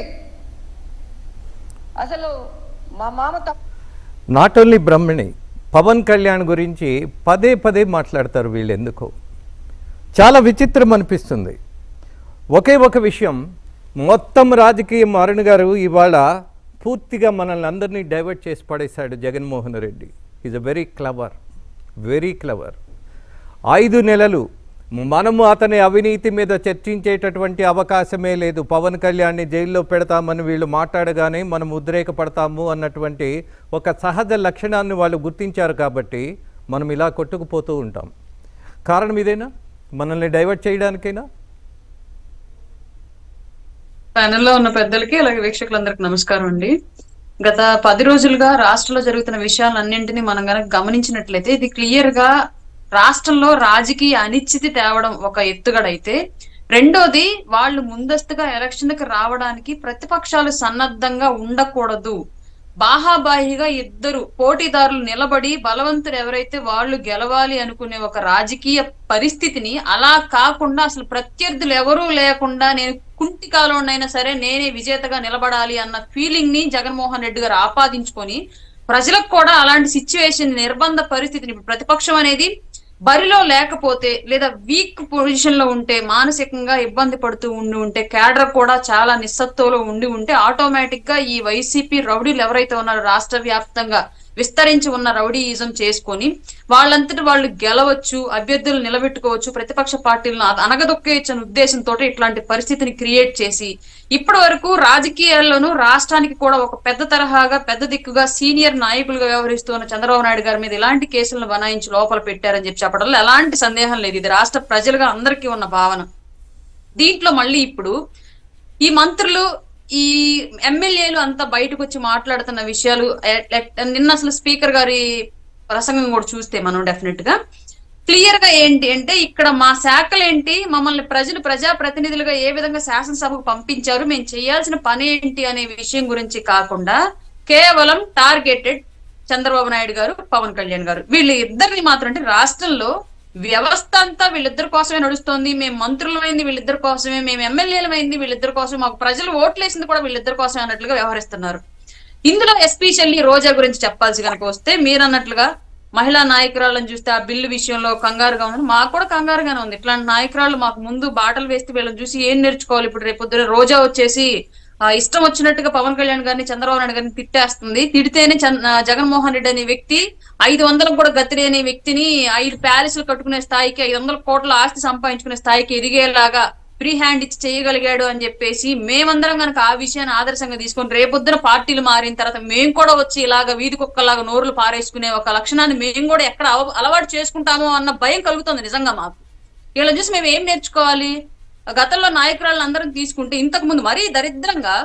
అసలు మా మామ తప్ప నాట్ ఓన్లీ బ్రహ్మణి పవన్ కళ్యాణ్ గురించి పదే పదే మాట్లాడతారు వీళ్ళు ఎందుకో చాలా విచిత్రం అనిపిస్తుంది ఒకే ఒక విషయం మొత్తం రాజకీయం అరుణ్ గారు ఇవాళ పూర్తిగా మనల్ని అందరినీ డైవర్ట్ చేసి పడేశాడు Jaganmohan Reddy is a very clever very clever ఐదు నెలలు మనము అతని అవినీతి మీద చర్చించేటటువంటి అవకాశమే లేదు పవన్ కళ్యాణ్ని జైల్లో పెడతామని వీళ్ళు మాట్లాడగానే మనం ఉద్రేకపడతాము అన్నటువంటి ఒక సహజ లక్షణాన్ని వాళ్ళు గుర్తించారు కాబట్టి మనం ఇలా కొట్టుకుపోతూ ఉంటాం కారణం ఇదేనా మనల్ని డైవర్ట్ చేయడానికైనా ప్యానెల్లో ఉన్న పెద్దలకి అలాగే వీక్షకులందరికీ నమస్కారం అండి గత పది రోజులుగా రాష్ట్రంలో జరుగుతున్న విషయాలన్నింటినీ మనం గనక గమనించినట్లయితే ఇది క్లియర్ గా రాష్ట్రంలో రాజకీయ అనిశ్చితి తేవడం ఒక ఎత్తుగడైతే రెండోది వాళ్ళు ముందస్తుగా ఎలక్షన్ కి రావడానికి ప్రతిపక్షాలు సన్నద్ధంగా ఉండకూడదు బాహాబాహిగా ఇద్దరు పోటీదారులు నిలబడి బలవంతులు ఎవరైతే వాళ్ళు గెలవాలి అనుకునే ఒక రాజకీయ పరిస్థితిని అలా కాకుండా అసలు ప్రత్యర్థులు ఎవరూ లేకుండా నేను కుంటి కాలంలోనైనా సరే నేనే విజేతగా నిలబడాలి అన్న ఫీలింగ్ ని జగన్మోహన్ రెడ్డి గారు ఆపాదించుకొని ప్రజలకు కూడా అలాంటి సిచ్యువేషన్ నిర్బంధ పరిస్థితిని ఇప్పుడు ప్రతిపక్షం అనేది బరిలో లేకపోతే లేదా వీక్ పొజిషన్ లో ఉంటే మానసికంగా ఇబ్బంది పడుతూ ఉండి ఉంటే క్యాడర్ కూడా చాలా నిస్సత్తులో ఉండి ఉంటే ఆటోమేటిక్ గా ఈ వైసీపీ రౌడీలు ఎవరైతే ఉన్నారో రాష్ట్ర వ్యాప్తంగా విస్తరించి ఉన్న రౌడీయిజం చేసుకొని వాళ్ళంతటి వాళ్ళు గెలవచ్చు అభ్యర్థులు నిలబెట్టుకోవచ్చు ప్రతిపక్ష పార్టీలను అ- అనగదొక్కేయచ్చు అనే ఉద్దేశంతో ఇట్లాంటి పరిస్థితిని క్రియేట్ చేసి ఇప్పటి వరకు రాజకీయాల్లోనూ రాష్ట్రానికి కూడా ఒక పెద్ద తరహాగా పెద్ద దిక్కుగా సీనియర్ నాయకులుగా వ్యవహరిస్తున్న చంద్రబాబు నాయుడు గారి మీద ఇలాంటి కేసులను బనాయించి లోపల పెట్టారని చెప్పి చెప్పడంలో ఎలాంటి సందేహం లేదు ఇది రాష్ట్ర ప్రజలుగా అందరికీ ఉన్న భావన దీంట్లో మళ్ళీ ఇప్పుడు ఈ మంత్రులు ఈ ఎమ్మెల్యేలు అంతా బయటకు వచ్చి మాట్లాడుతున్న విషయాలు ఎ- ఎ- నిన్న అసలు స్పీకర్ గారి ప్రసంగం కూడా చూస్తే మనం డెఫినెట్ గా క్లియర్ గా ఏంటి అంటే ఇక్కడ మా శాఖలు ఏంటి మమ్మల్ని ప్రజలు ప్రజా ప్రతినిధులుగా ఏ విధంగా శాసనసభకు పంపించారు మేము చేయాల్సిన పని ఏంటి అనే విషయం గురించి కాకుండా కేవలం టార్గెటెడ్ చంద్రబాబు నాయుడు గారు పవన్ కళ్యాణ్ గారు వీళ్ళు ఇద్దరిని మాత్రం అంటే రాష్ట్రంలో వ్యవస్థ అంతా వీళ్ళిద్దరి కోసమే నడుస్తోంది మేము మంత్రులమైంది వీళ్ళిద్దరి కోసమే మేము ఎమ్మెల్యేలమైంది వీళ్ళిద్దరి కోసమే మాకు ప్రజలు ఓట్లేసింది కూడా వీళ్ళిద్దరి కోసమే అన్నట్లుగా వ్యవహరిస్తున్నారు ఇందులో ఎస్పెషల్లీ రోజా గురించి చెప్పాల్సి కనుక వస్తే మీరు అన్నట్లుగా మహిళా నాయకురాలను చూస్తే ఆ బిల్లు విషయంలో కంగారుగా ఉంది మాకు కూడా కంగారుగానే ఉంది ఇట్లాంటి నాయకురాలు మాకు ముందు బాటలు వేస్తే వీళ్ళని చూసి ఏం నేర్చుకోవాలి ఇప్పుడు రేపొద్దున రోజా వచ్చేసి ఆ ఇష్టం వచ్చినట్టుగా పవన్ కళ్యాణ్ గారిని చంద్రబాబు నాయుడు గారిని తిట్టేస్తుంది తిడితేనే చంద్ర- ఆ, జగన్మోహన్ రెడ్డి అనే వ్యక్తి ఐదు వందలకు కూడా గతి లేని వ్యక్తిని ఐదు ప్యాలెస్లు కట్టుకునే స్థాయికి ఐదు వందల కోట్ల ఆస్తి సంపాదించుకునే స్థాయికి ఎదిగేలాగా ఫ్రీ హ్యాండ్ ఇచ్చి చేయగలిగాడు అని చెప్పేసి మేమందరం కనుక ఆ విషయాన్ని ఆదర్శంగా తీసుకొని రేపొద్దున పార్టీలు మారిన తర్వాత మేము కూడా వచ్చి ఇలాగ వీధి కుక్కలాగా నోరులు పారేసుకునే ఒక లక్షణాన్ని మేము కూడా ఎక్కడ అవ- అలవాటు చేసుకుంటామో అన్న భయం కలుగుతుంది నిజంగా మాకు వీళ్ళని చూసి మేము ఏం నేర్చుకోవాలి గతంలో నాయకురాలను అందరం తీసుకుంటే ఇంతకు ముందు మరీ దరిద్రంగా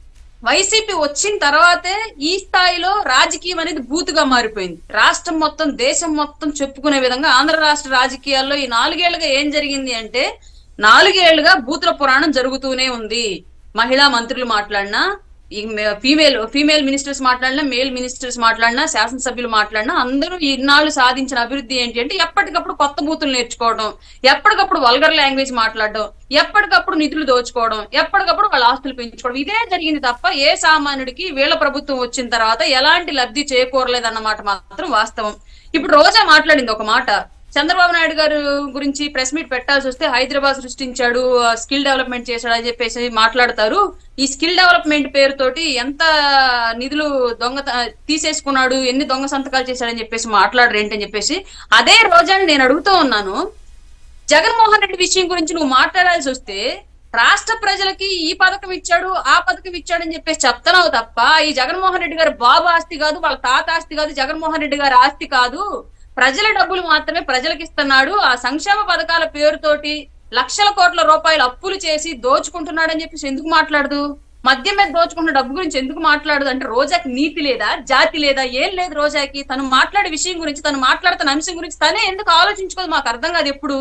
వైసీపీ వచ్చిన తర్వాతే ఈ స్థాయిలో రాజకీయం అనేది బూతుగా మారిపోయింది రాష్ట్రం మొత్తం దేశం మొత్తం చెప్పుకునే విధంగా ఆంధ్ర రాష్ట్ర రాజకీయాల్లో ఈ నాలుగేళ్లుగా ఏం జరిగింది అంటే నాలుగేళ్లుగా బూతుల పురాణం జరుగుతూనే ఉంది మహిళా మంత్రులు మాట్లాడినా ఈ ఫీమేల్ ఫీమేల్ మినిస్టర్స్ మాట్లాడినా మేల్ మినిస్టర్స్ మాట్లాడినా శాసనసభ్యులు మాట్లాడినా అందరూ ఇన్నాళ్ళు సాధించిన అభివృద్ధి ఏంటి అంటే ఎప్పటికప్పుడు కొత్త బూతులు నేర్చుకోవడం ఎప్పటికప్పుడు వల్గర్ లాంగ్వేజ్ మాట్లాడడం ఎప్పటికప్పుడు నిధులు దోచుకోవడం ఎప్పటికప్పుడు వాళ్ళ ఆస్తులు పెంచుకోవడం ఇదే జరిగింది తప్ప ఏ సామాన్యుడికి వీళ్ళ ప్రభుత్వం వచ్చిన తర్వాత ఎలాంటి లబ్ధి చేకూరలేదన్నమాట మాత్రం వాస్తవం ఇప్పుడు రోజా మాట్లాడింది ఒక మాట చంద్రబాబు నాయుడు గారు గురించి ప్రెస్ మీట్ పెట్టాల్సి వస్తే హైదరాబాద్ సృష్టించాడు స్కిల్ డెవలప్మెంట్ చేశాడు అని చెప్పేసి మాట్లాడతారు ఈ స్కిల్ డెవలప్మెంట్ పేరుతోటి ఎంత నిధులు దొంగ తీసేసుకున్నాడు ఎన్ని దొంగ సంతకాలు చేశాడని చెప్పేసి మాట్లాడరు ఏంటని చెప్పేసి అదే రోజాని నేను అడుగుతూ ఉన్నాను జగన్మోహన్ రెడ్డి విషయం గురించి నువ్వు మాట్లాడాల్సి వస్తే రాష్ట్ర ప్రజలకి ఈ పథకం ఇచ్చాడు ఆ పథకం ఇచ్చాడు అని చెప్పేసి చెప్తున్నావు తప్ప ఈ జగన్మోహన్ రెడ్డి గారి బాబు ఆస్తి కాదు వాళ్ళ తాత ఆస్తి కాదు జగన్మోహన్ రెడ్డి గారి ఆస్తి కాదు ప్రజల డబ్బులు మాత్రమే ప్రజలకు ఇస్తున్నాడు ఆ సంక్షేమ పథకాల పేరుతోటి లక్షల కోట్ల రూపాయలు అప్పులు చేసి దోచుకుంటున్నాడని చెప్పేసి ఎందుకు మాట్లాడదు మద్యం మీద దోచుకున్న డబ్బు గురించి ఎందుకు మాట్లాడదు అంటే రోజాకి నీతి లేదా జాతి లేదా ఏం లేదు రోజాకి తను మాట్లాడే విషయం గురించి తను మాట్లాడుతున్న అంశం గురించి తనే ఎందుకు ఆలోచించుకోదు మాకు అర్థం కాదు ఎప్పుడు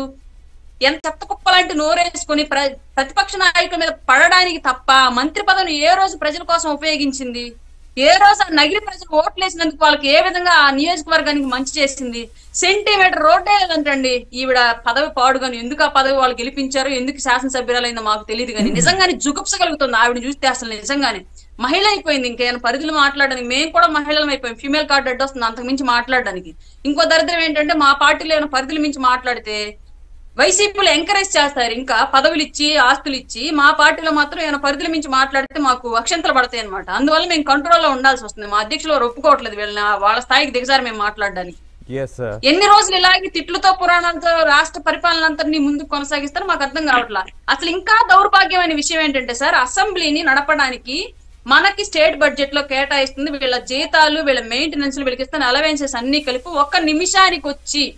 ఎంత చెత్త కుప్ప లాంటి నోరేసుకొని ప్ర ప్రతిపక్ష నాయకుల మీద పడడానికి తప్ప మంత్రి పదవిని ఏ రోజు ప్రజల కోసం ఉపయోగించింది ఏ రోజు ఆ నగిరి ప్రజలు ఓట్లేసినందుకు వాళ్ళకి ఏ విధంగా ఆ నియోజకవర్గానికి మంచి చేసింది సెంటీమీటర్ రోడ్డే లేదంటండి ఈవిడ పదవి పాడుగాని ఎందుకు ఆ పదవి వాళ్ళు గెలిపించారు ఎందుకు శాసనసభ్యురాలైందో మాకు తెలియదు కానీ నిజంగానే జుగుప్స కలుగుతుంది ఆవిడ చూస్తే అసలు నిజంగానే మహిళ అయిపోయింది ఇంకేమైనా పరిధులు మాట్లాడడానికి మేము కూడా మహిళలం అయిపోయాం ఫీమేల్ కార్డు అడ్డు వస్తుంది అంతకు మించి మాట్లాడడానికి ఇంకో దరిద్రం ఏంటంటే మా పార్టీలో ఏమైనా పరిధులు మించి మాట్లాడితే వైసీపీలు ఎంకరేజ్ చేస్తారు ఇంకా పదవులు ఇచ్చి ఆస్తులు ఇచ్చి మా పార్టీలో మాత్రం ఏమైనా పరిధుల మించి మాట్లాడితే మాకు అక్షంతలు పడతాయి అనమాట అందువల్ల మేము కంట్రోల్లో ఉండాల్సి వస్తుంది మా అధ్యక్షులు వారు ఒప్పుకోవట్లేదు వీళ్ళని వాళ్ళ స్థాయికి దిగజారి మేము మాట్లాడడానికి ఎస్ ఎన్ని రోజులు ఇలాగే తిట్లతో పురాణాలతో రాష్ట్ర పరిపాలన అంతటినీ ముందుకు కొనసాగిస్తారు మాకు అర్థం కావట్లా అసలు ఇంకా దౌర్భాగ్యమైన విషయం ఏంటంటే సార్ అసెంబ్లీని నడపడానికి మనకి స్టేట్ బడ్జెట్ లో కేటాయిస్తుంది వీళ్ళ జీతాలు వీళ్ళ మెయింటెనెన్స్ వీళ్ళకి ఇస్తున్న అలవెన్సెస్ అన్ని కలిపి ఒక్క నిమిషానికి వచ్చి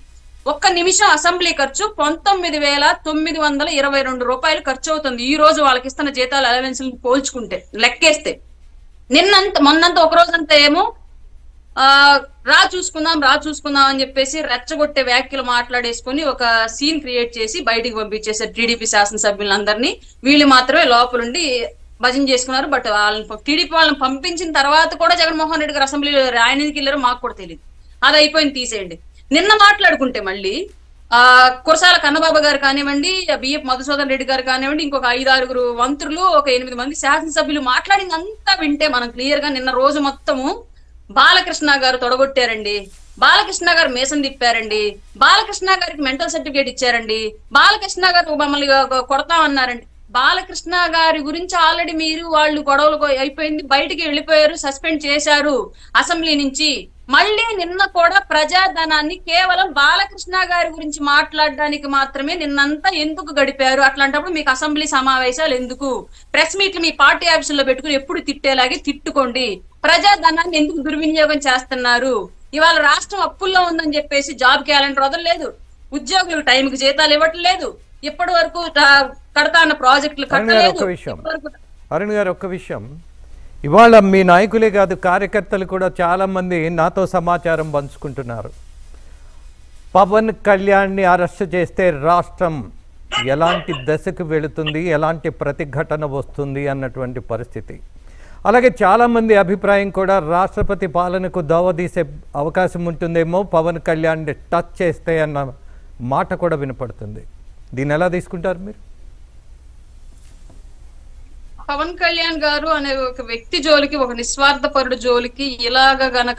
ఒక్క నిమిషం అసెంబ్లీ ఖర్చు పంతొమ్మిది వేల తొమ్మిది వందల ఇరవై రెండు రూపాయలు ఖర్చు అవుతుంది ఈ రోజు వాళ్ళకి ఇస్తున్న జీతాలు అలవెన్స్ పోల్చుకుంటే లెక్కేస్తే నిన్నంత మొన్నంత ఒక రోజంతా ఏమో ఆ రా చూసుకుందాం రా చూసుకుందాం అని చెప్పేసి రెచ్చగొట్టే వ్యాఖ్యలు మాట్లాడేసుకొని ఒక సీన్ క్రియేట్ చేసి బయటికి పంపించేశారు టీడీపీ శాసనసభ్యులందరినీ వీళ్ళు మాత్రమే లోపలుండి భజన చేసుకున్నారు బట్ వాళ్ళని టీడీపీ వాళ్ళని పంపించిన తర్వాత కూడా జగన్మోహన్ రెడ్డి గారు అసెంబ్లీలో ఆయన ఎందుకు వెళ్ళారో మాకు కూడా తెలియదు అది అయిపోయింది తీసేయండి నిన్న మాట్లాడుకుంటే మళ్ళీ ఆ కురసాల కన్నబాబు గారు కానివ్వండి బిఎఫ్ మధుసూదన్ రెడ్డి గారు కానివ్వండి ఇంకొక ఐదు ఆరుగురు మంత్రులు ఒక ఎనిమిది మంది శాసనసభ్యులు మాట్లాడింది అంతా వింటే మనం క్లియర్ గా నిన్న రోజు మొత్తము బాలకృష్ణ గారు తొడగొట్టారండి బాలకృష్ణ గారు మేసం తిప్పారండి బాలకృష్ణ గారికి మెంటల్ సర్టిఫికేట్ ఇచ్చారండి బాలకృష్ణ గారు మమ్మల్ని కొ- కొడతామన్నారండి బాలకృష్ణ గారి గురించి ఆల్రెడీ మీరు వాళ్ళు గొడవలు కొ- అయిపోయింది బయటికి వెళ్ళిపోయారు సస్పెండ్ చేశారు అసెంబ్లీ నుంచి మళ్ళీ నిన్న కూడా ప్రజాధనాన్ని కేవలం బాలకృష్ణ గారి గురించి మాట్లాడడానికి మాత్రమే నిన్నంతా ఎందుకు గడిపారు అట్లాంటప్పుడు మీకు అసెంబ్లీ సమావేశాలు ఎందుకు ప్రెస్ మీట్లు మీ పార్టీ ఆఫీసుల్లో పెట్టుకుని ఎప్పుడు తిట్టేలాగే తిట్టుకోండి ప్రజాధనాన్ని ఎందుకు దుర్వినియోగం చేస్తున్నారు ఇవాళ రాష్ట్రం అప్పుల్లో ఉందని చెప్పేసి జాబ్ క్యాలెండర్ వదలలేదు ఉద్యోగులకు టైంకి జీతాలు ఇవ్వట్లేదు ఇప్పటి వరకు రా- కడతా అన్న ప్రాజెక్టులు అరుణ్ గారు కట్టలేదు ఒక్క విషయం ఇప్పటివరకు అరుణ్ గారు ఒక్క విషయం ఇవాళ మీ నాయకులే కాదు కార్యకర్తలు కూడా చాలామంది నాతో సమాచారం పంచుకుంటున్నారు పవన్ కళ్యాణ్ని అరెస్ట్ చేస్తే రాష్ట్రం ఎలాంటి దశకు వెళుతుంది ఎలాంటి ప్రతిఘటన వస్తుంది అన్నటువంటి పరిస్థితి అలాగే చాలామంది అభిప్రాయం కూడా రాష్ట్రపతి పాలనకు దోవదీసే అవకాశం ఉంటుందేమో పవన్ కళ్యాణ్ని టచ్ చేస్తే అన్న మాట కూడా వినపడుతుంది దీన్ని ఎలా తీసుకుంటారు మీరు పవన్ కళ్యాణ్ గారు అనే ఒక వ్యక్తి జోలికి ఒక నిస్వార్థపరుడు జోలికి ఇలాగ గనక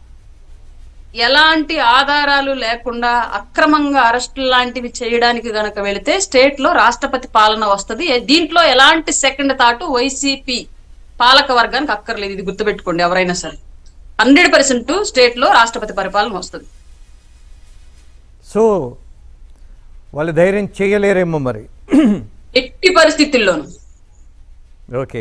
ఎలాంటి ఆధారాలు లేకుండా అక్రమంగా అరెస్టులు లాంటివి చేయడానికి గనక వెళితే స్టేట్ లో రాష్ట్రపతి పాలన వస్తది దీంట్లో ఎలాంటి సెకండ్ థాట్ వైసీపీ పాలక వర్గానికి అక్కర్లేదు ఇది గుర్తుపెట్టుకోండి ఎవరైనా సరే హండ్రెడ్ పర్సెంట్ స్టేట్ లో రాష్ట్రపతి పరిపాలన వస్తుంది సో వాళ్ళు ధైర్యం చేయలేరేమో మరి ఎట్టి పరిస్థితుల్లోనూ ఓకే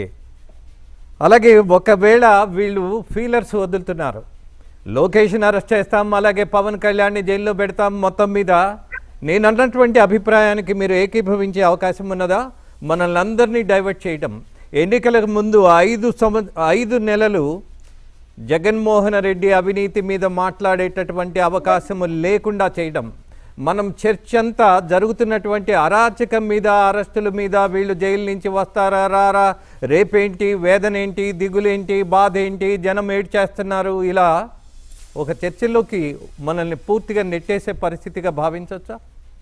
అలాగే ఒకవేళ వీళ్ళు ఫీలర్స్ వదులుతున్నారు లోకేష్ని అరెస్ట్ చేస్తాం అలాగే పవన్ కళ్యాణ్ని జైల్లో పెడతాం మొత్తం మీద నేను అన్నటువంటి అభిప్రాయానికి మీరు ఏకీభవించే అవకాశం ఉన్నదా మనల్ని అందరినీ డైవర్ట్ చేయటం ఎన్నికలకు ముందు ఐదు సంవ ఐదు నెలలు జగన్మోహన్ రెడ్డి అవినీతి మీద మాట్లాడేటటువంటి అవకాశం లేకుండా చేయడం మనం చర్చ అంతా జరుగుతున్నటువంటి అరాచకం మీద అరెస్టుల మీద వీళ్ళు జైలు నుంచి వస్తారా రారా రేపేంటి వేదన ఏంటి దిగులేంటి బాధ ఏంటి జనం ఏడ్ చేస్తున్నారు ఇలా ఒక చర్చలోకి మనల్ని పూర్తిగా నెట్టేసే పరిస్థితిగా భావించవచ్చా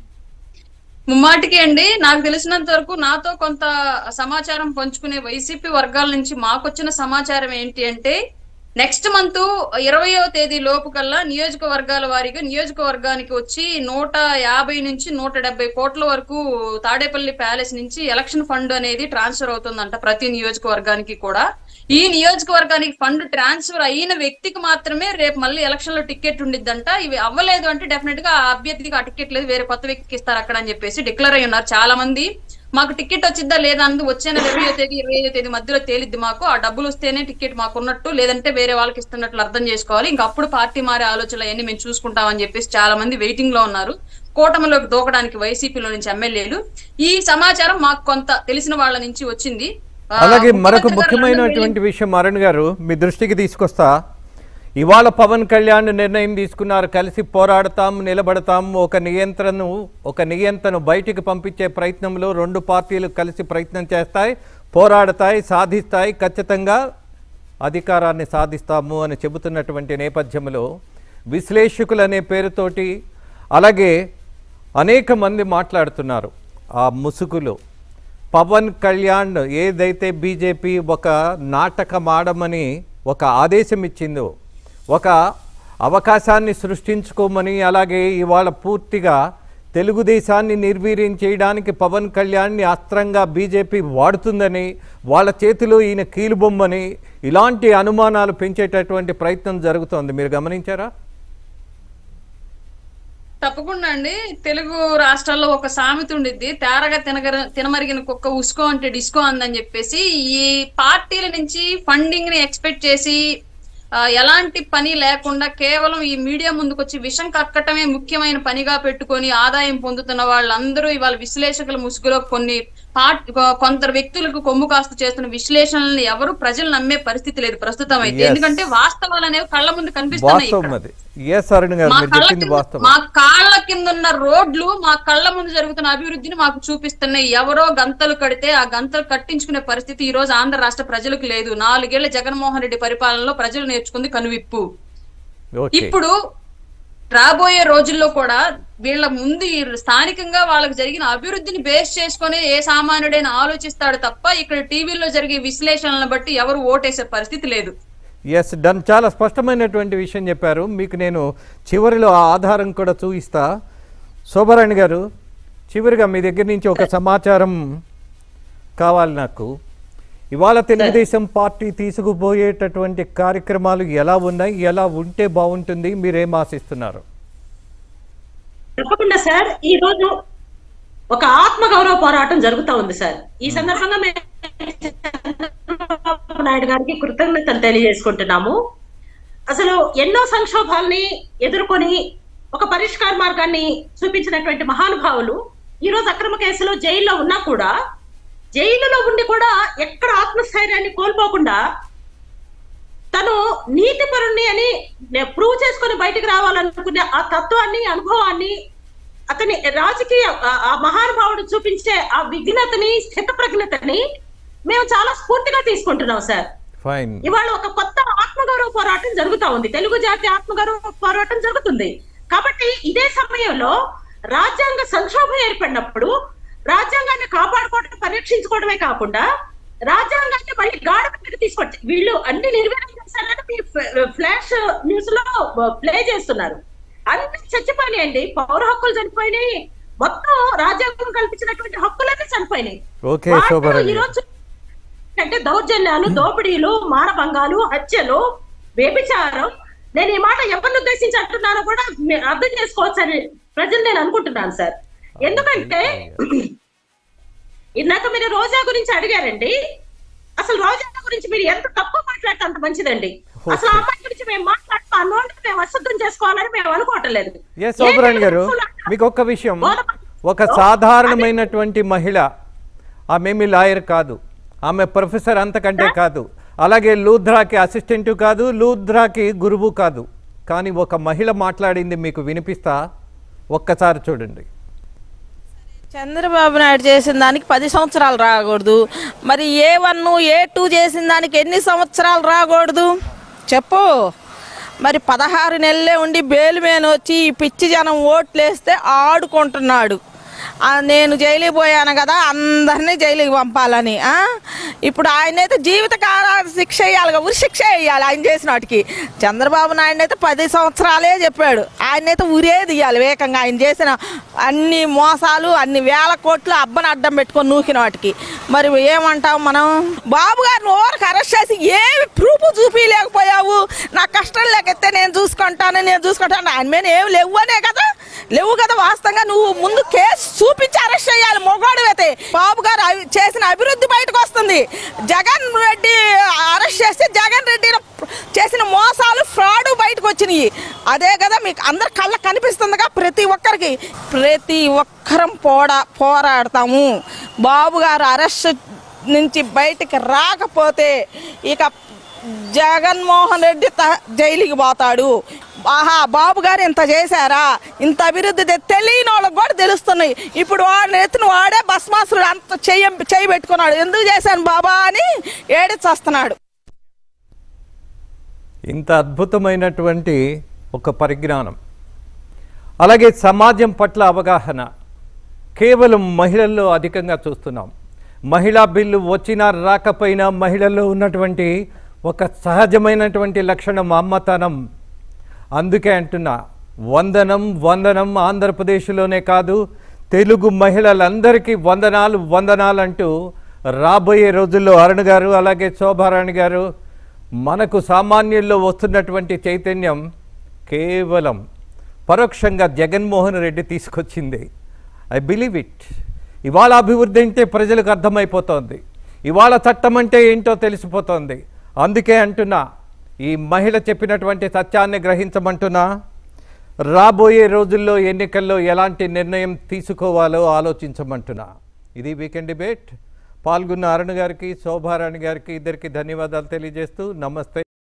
ముమ్మాటికి అండి నాకు తెలిసినంత వరకు నాతో కొంత సమాచారం పంచుకునే వైసీపీ వర్గాల నుంచి మాకొచ్చిన సమాచారం ఏంటి అంటే నెక్స్ట్ మంత్ ఇరవయో తేదీ లోపు కల్లా నియోజకవర్గాల వారీగా నియోజకవర్గానికి వచ్చి నూట యాభై నుంచి నూట డెబ్బై కోట్ల వరకు తాడేపల్లి ప్యాలెస్ నుంచి ఎలక్షన్ ఫండ్ అనేది ట్రాన్స్ఫర్ అవుతుందంట ప్రతి నియోజకవర్గానికి కూడా ఈ నియోజకవర్గానికి ఫండ్ ట్రాన్స్ఫర్ అయిన వ్యక్తికి మాత్రమే రేపు మళ్ళీ ఎలక్షన్ లో టికెట్ ఉండిద్దంట ఇవి అవ్వలేదు అంటే డెఫినెట్ గా ఆ అభ్యర్థికి ఆ టికెట్ లేదు వేరే కొత్త వ్యక్తికి ఇస్తారు అక్కడ అని చెప్పేసి డిక్లేర్ అయి ఉన్నారు చాలా మంది మాకు టికెట్ వచ్చిద్దా లేదా అందు వచ్చే నెల ఇరవై తేదీ ఇరవై ఐదో తేదీ మధ్యలో తేలిద్ది మాకు ఆ డబ్బులు వస్తేనే టికెట్ మాకు ఉన్నట్టు లేదంటే వేరే వాళ్ళకి ఇస్తున్నట్లు అర్థం చేసుకోవాలి ఇంకా అప్పుడు పార్టీ మారే ఆలోచనలు అవన్నీ మేము చూసుకుంటామని చెప్పేసి చాలా మంది వెయిటింగ్ లో ఉన్నారు కూటమిలోకి దూకడానికి వైసీపీలో నుంచి ఎమ్మెల్యేలు ఈ సమాచారం మాకు కొంత తెలిసిన వాళ్ళ నుంచి వచ్చింది ఆ, అలాగే మరొక ముఖ్యమంత్రి గారు లండన్ ముఖ్యమైనటువంటి విషయం అరుణ్ గారు మీ దృష్టికి తీసుకొస్తా ఇవాళ పవన్ కళ్యాణ్ నిర్ణయం తీసుకున్నారు కలిసి పోరాడతాం నిలబడతాం ఒక నియంత్రణను ఒక నియంత్రణ బయటికి పంపించే ప్రయత్నంలో రెండు పార్టీలు కలిసి ప్రయత్నం చేస్తాయి పోరాడతాయి సాధిస్తాయి ఖచ్చితంగా అధికారాన్ని సాధిస్తాము అని చెబుతున్నటువంటి నేపథ్యంలో విశ్లేషకులు అనే పేరుతోటి అలాగే అనేక మంది మాట్లాడుతున్నారు ఆ ముసుగులో పవన్ కళ్యాణ్ ఏదైతే బీజేపీ ఒక నాటకం ఆడమని ఒక ఆదేశం ఇచ్చిందో ఒక అవకాశాన్ని సృష్టించుకోమని అలాగే ఇవాళ పూర్తిగా తెలుగుదేశాన్ని నిర్వీర్యం చేయడానికి పవన్ కళ్యాణ్ని అస్త్రంగా బీజేపీ వాడుతుందని వాళ్ళ చేతిలో ఈయన కీలుబొమ్మని ఇలాంటి అనుమానాలు పెంచేటటువంటి ప్రయత్నం జరుగుతోంది మీరు గమనించారా తప్పకుండా అండి తెలుగు రాష్ట్రాల్లో ఒక సామెత ఉండిద్ది తేరగా తినగర తినమరిగిన కుక్క ఉసుకో అంటే డిస్కో అందని చెప్పేసి ఈ పార్టీల నుంచి ఫండింగ్ ని ఎక్స్పెక్ట్ చేసి ఆ, ఎలాంటి పని లేకుండా కేవలం ఈ మీడియా ముందుకు వచ్చి విషం కక్కటమే ముఖ్యమైన పనిగా పెట్టుకొని ఆదాయం పొందుతున్న వాళ్ళందరూ ఇవాళ విశ్లేషకుల ముసుగులో కొన్ని పార్ట్ కొ- కొందరు వ్యక్తులకు కొమ్ము కాస్తు చేస్తున్న విశ్లేషణలను ఎవరు ప్రజలు నమ్మే పరిస్థితి లేదు ప్రస్తుతం అయితే Yes. ఎందుకంటే వాస్తవాలు అనేవి కళ్ళ ముందు కనిపిస్తున్నాయి వాస్తవం ఇక్కడ. అది ఎస్ అరుణ్ గారు మా మీరు కళ్ళ చెప్పింది కింద వాస్తవం మా కాళ్ళ కింద ఉన్న రోడ్లు మా కళ్ళ ముందు జరుగుతున్న అభివృద్ధిని మాకు చూపిస్తున్నాయి ఎవరో గంతలు కడితే ఆ గంతలు కట్టించుకునే పరిస్థితి ఈ రోజు ఆంధ్ర రాష్ట్ర ప్రజలకు లేదు నాలుగేళ్ల జగన్మోహన్ రెడ్డి పరిపాలనలో ప్రజలు నేర్చుకుంది కనువిప్పు ఓకే ఇప్పుడు రాబోయే రోజుల్లో కూడా వీళ్ళ ముందు ఈ స్థానికంగా వాళ్ళకి జరిగిన అభివృద్ధిని బేస్ చేసుకొని ఏ సామాన్యుడైనా ఆలోచిస్తాడు తప్ప ఇక్కడ టీవీలో జరిగే విశ్లేషణలను బట్టి ఎవరు ఓటేసే పరిస్థితి లేదు ఎస్ డన్ చాలా స్పష్టమైనటువంటి విషయం చెప్పారు మీకు నేను చివరిలో ఆ ఆధారం కూడా చూపిస్తా శోభారాణి గారు చివరిగా మీ దగ్గర నుంచి ఒక సమాచారం కావాలి నాకు ఇవాళ తెలుగుదేశం పార్టీ తీసుకుపోయేటటువంటి కార్యక్రమాలు ఎలా ఉన్నాయి ఎలా ఉంటే బాగుంటుంది మీరేం ఆశిస్తున్నారు తప్పకుండా సార్ ఈ రోజు ఒక ఆత్మగౌరవ పోరాటం జరుగుతా ఉంది సార్ ఈ సందర్భంగా మేము చంద్రబాబు నాయుడు గారికి కృతజ్ఞతలు తెలియజేసుకుంటున్నాము అసలు ఎన్నో సంక్షోభాల్ని ఎదుర్కొని ఒక పరిష్కార మార్గాన్ని చూపించినటువంటి మహానుభావులు ఈ రోజు అక్రమ కేసులో జైల్లో ఉన్నా కూడా జైలులో ఉండి కూడా ఎక్కడ ఆత్మస్థైర్యాన్ని కోల్పోకుండా తను నీతి పరుణ్ణి అని ప్రూవ్ చేసుకొని బయటికి రావాలనుకునే ఆ తత్వాన్ని అనుభవాన్ని అతని రాజకీయ ఆ- ఆ మహానుభావుడు చూపించే ఆ విఘ్నతని స్థిత ప్రజ్ఞతని మేము చాలా స్ఫూర్తిగా తీసుకుంటున్నాం సార్ ఫైన్ ఇవాళ ఒక కొత్త ఆత్మగౌరవ పోరాటం జరుగుతా ఉంది తెలుగు జాతి ఆత్మగౌరవ పోరాటం జరుగుతుంది కాబట్టి ఇదే సమయంలో రాజ్యాంగ సంక్షోభం ఏర్పడినప్పుడు రాజ్యాంగాన్ని కాపాడుకోవడం పరిరక్షించుకోవడమే కాకుండా రాజ్యాంగాన్ని మళ్ళీ గాఢ మీదకి తీసుకొచ్చి వీళ్ళు అన్ని నిర్వీర్యం చేశారని మీ ఫ్ల- ఫ్లాష్ న్యూస్ లో ప్లే చేస్తున్నారు అన్ని చచ్చిపోయినాయండి పౌర హక్కులు చనిపోయినాయి మొత్తం రాజ్యాంగం కల్పించినటువంటి హక్కులన్నీ చనిపోయినాయి ఓకే, వాటిలో శోభారాణి గారు. ఈరోజు అంటే దౌర్జన్యాలు దోపిడీలు మానభంగాలు హత్యలు వ్యభిచారం నేను ఈ మాట ఎవరిని ఉద్దేశించి అంటున్నానో కూడా మీరు అర్థం చేసుకోవచ్చని ప్రజలు నేను అనుకుంటున్నాను సార్ ఎందుకంటే ఇందాక మీరు రోజా గురించి అడిగారండి అసలు రోజా గురించి మీరు ఎంత తక్కువ మాట్లాడితే అంత మంచిదండి అసలు ఆ అమ్మాయి గురించి మేము మాట్లాడుతూ ఆ నోటిని మేము అశుద్ధం చేసుకోవాలని మేము అనుకోవటం లేదు ఎస్ శోభరాణి గారు మీకు ఒక్క విషయం ఒక సాధారణమైనటువంటి మహిళ ఆమె మీ లాయర్ కాదు ఆమె ప్రొఫెసర్ అంతకంటే కాదు అలాగే లూధ్రాకి అసిస్టెంట్ కాదు లూధ్రాకి గురువు కాదు కానీ ఒక మహిళ మాట్లాడింది మీకు వినిపిస్తా ఒక్కసారి చూడండి చంద్రబాబు నాయుడు చేసిన దానికి పది సంవత్సరాలు రాకూడదు మరి ఏ వన్ ఏ టూ చేసిన దానికి ఎన్ని సంవత్సరాలు రాకూడదు చెప్పు మరి పదహారు నెలలే ఉండి బేలు మీద వచ్చి ఈ పిచ్చి జనం ఓట్లేస్తే ఆడుకుంటున్నాడు ఆ, నేను జైలుకి పోయాను కదా అందరినీ జైలుకి పంపాలని ఆ? ఇప్పుడు ఆయన అయితే జీవితకాల శిక్ష వేయాలి ఉరి శిక్ష వేయాలి ఆయన చేసిన వాటికి చంద్రబాబు నాయుడు అయితే పది సంవత్సరాలే చెప్పాడు ఆయన అయితే ఉరే తీయాలి వేగంగా ఆయన చేసిన అన్ని మోసాలు అన్ని వేల కోట్లు అబ్బని అడ్డం పెట్టుకొని నూకిన వాటికి మరి ఏమంటావు మనం బాబు గారిని ఓరకు అరెస్ట్ చేసి ఏమి ప్రూఫ్ చూపించలేకపోయావు నా కష్టం లేకెత్తే నేను చూసుకుంటాను నేను చూసుకుంటాను ఆయన మీద ఏమి లేవు అనే కదా లేవు కదా వాస్తవంగా నువ్వు ముందు కేసు చూపించి అరెస్ట్ చేయాలి మొగాడు అయితే బాబు గారు అవి- చేసిన అభివృద్ధి బయటకు వస్తుంది జగన్ రెడ్డి అరెస్ట్ చేస్తే జగన్ రెడ్డి చేసిన మోసాలు ఫ్రాడ్ బయటకు వచ్చినాయి అదే కదా మీకు అందరి కళ్ళ కనిపిస్తుందిగా ప్రతి ఒక్కరికి ప్రతి ఒక్కరం పోడా పోరాడతాము బాబు గారు అరెస్ట్ నుంచి బయటికి రాకపోతే ఇక జగన్మోహన్ రెడ్డి త- జైలుకి పోతాడు ఆహా బాబు గారు ఇంత చేశారా ఇంత అభివృద్ధి తె- తెలియని వాళ్ళకి కూడా తెలుస్తున్నాయి ఇప్పుడు వాడిని ఎత్తున వాడే భస్మాసురుడు అంత చెయ్యి చెయ్యి పెట్టుకున్నాడు ఎందుకు చేశాను బాబా అని ఏడిచేస్తున్నాడు ఇంత అద్భుతమైనటువంటి ఒక పరిజ్ఞానం అలాగే సమాజం పట్ల అవగాహన కేవలం మహిళల్లో అధికంగా చూస్తున్నాం మహిళా బిల్లు వచ్చినా రాకపోయినా మహిళల్లో ఉన్నటువంటి ఒక సహజమైనటువంటి లక్షణం అమ్మతనం అందుకే అంటున్నా వందనం వందనం ఆంధ్రప్రదేశ్లోనే కాదు తెలుగు మహిళలందరికీ వందనాలు వందనాలు అంటూ రాబోయే రోజుల్లో అరుణ్ గారు అలాగే శోభారాణి గారు మనకు సామాన్యుల్లో వస్తున్నటువంటి చైతన్యం కేవలం పరోక్షంగా జగన్మోహన్ రెడ్డి తీసుకొచ్చింది ఐ బిలీవ్ ఇట్ ఇవాళ అభివృద్ధి అంటే ప్రజలకు అర్థమైపోతోంది ఇవాళ చట్టం అంటే ఏంటో తెలిసిపోతోంది అందుకే అంటున్నా ఈ మహిళ చెప్పినటువంటి సత్యాన్ని గ్రహించమంటున్నా రాబోయే రోజుల్లో ఎన్నికల్లో ఎలాంటి నిర్ణయం తీసుకోవాలో ఆలోచించమంటున్నా ఇది వీకెండ్ డిబేట్ పాల్గొన్న అరుణ్ గారికి శోభారాణి గారికి ఇద్దరికి ధన్యవాదాలు తెలియజేస్తూ నమస్తే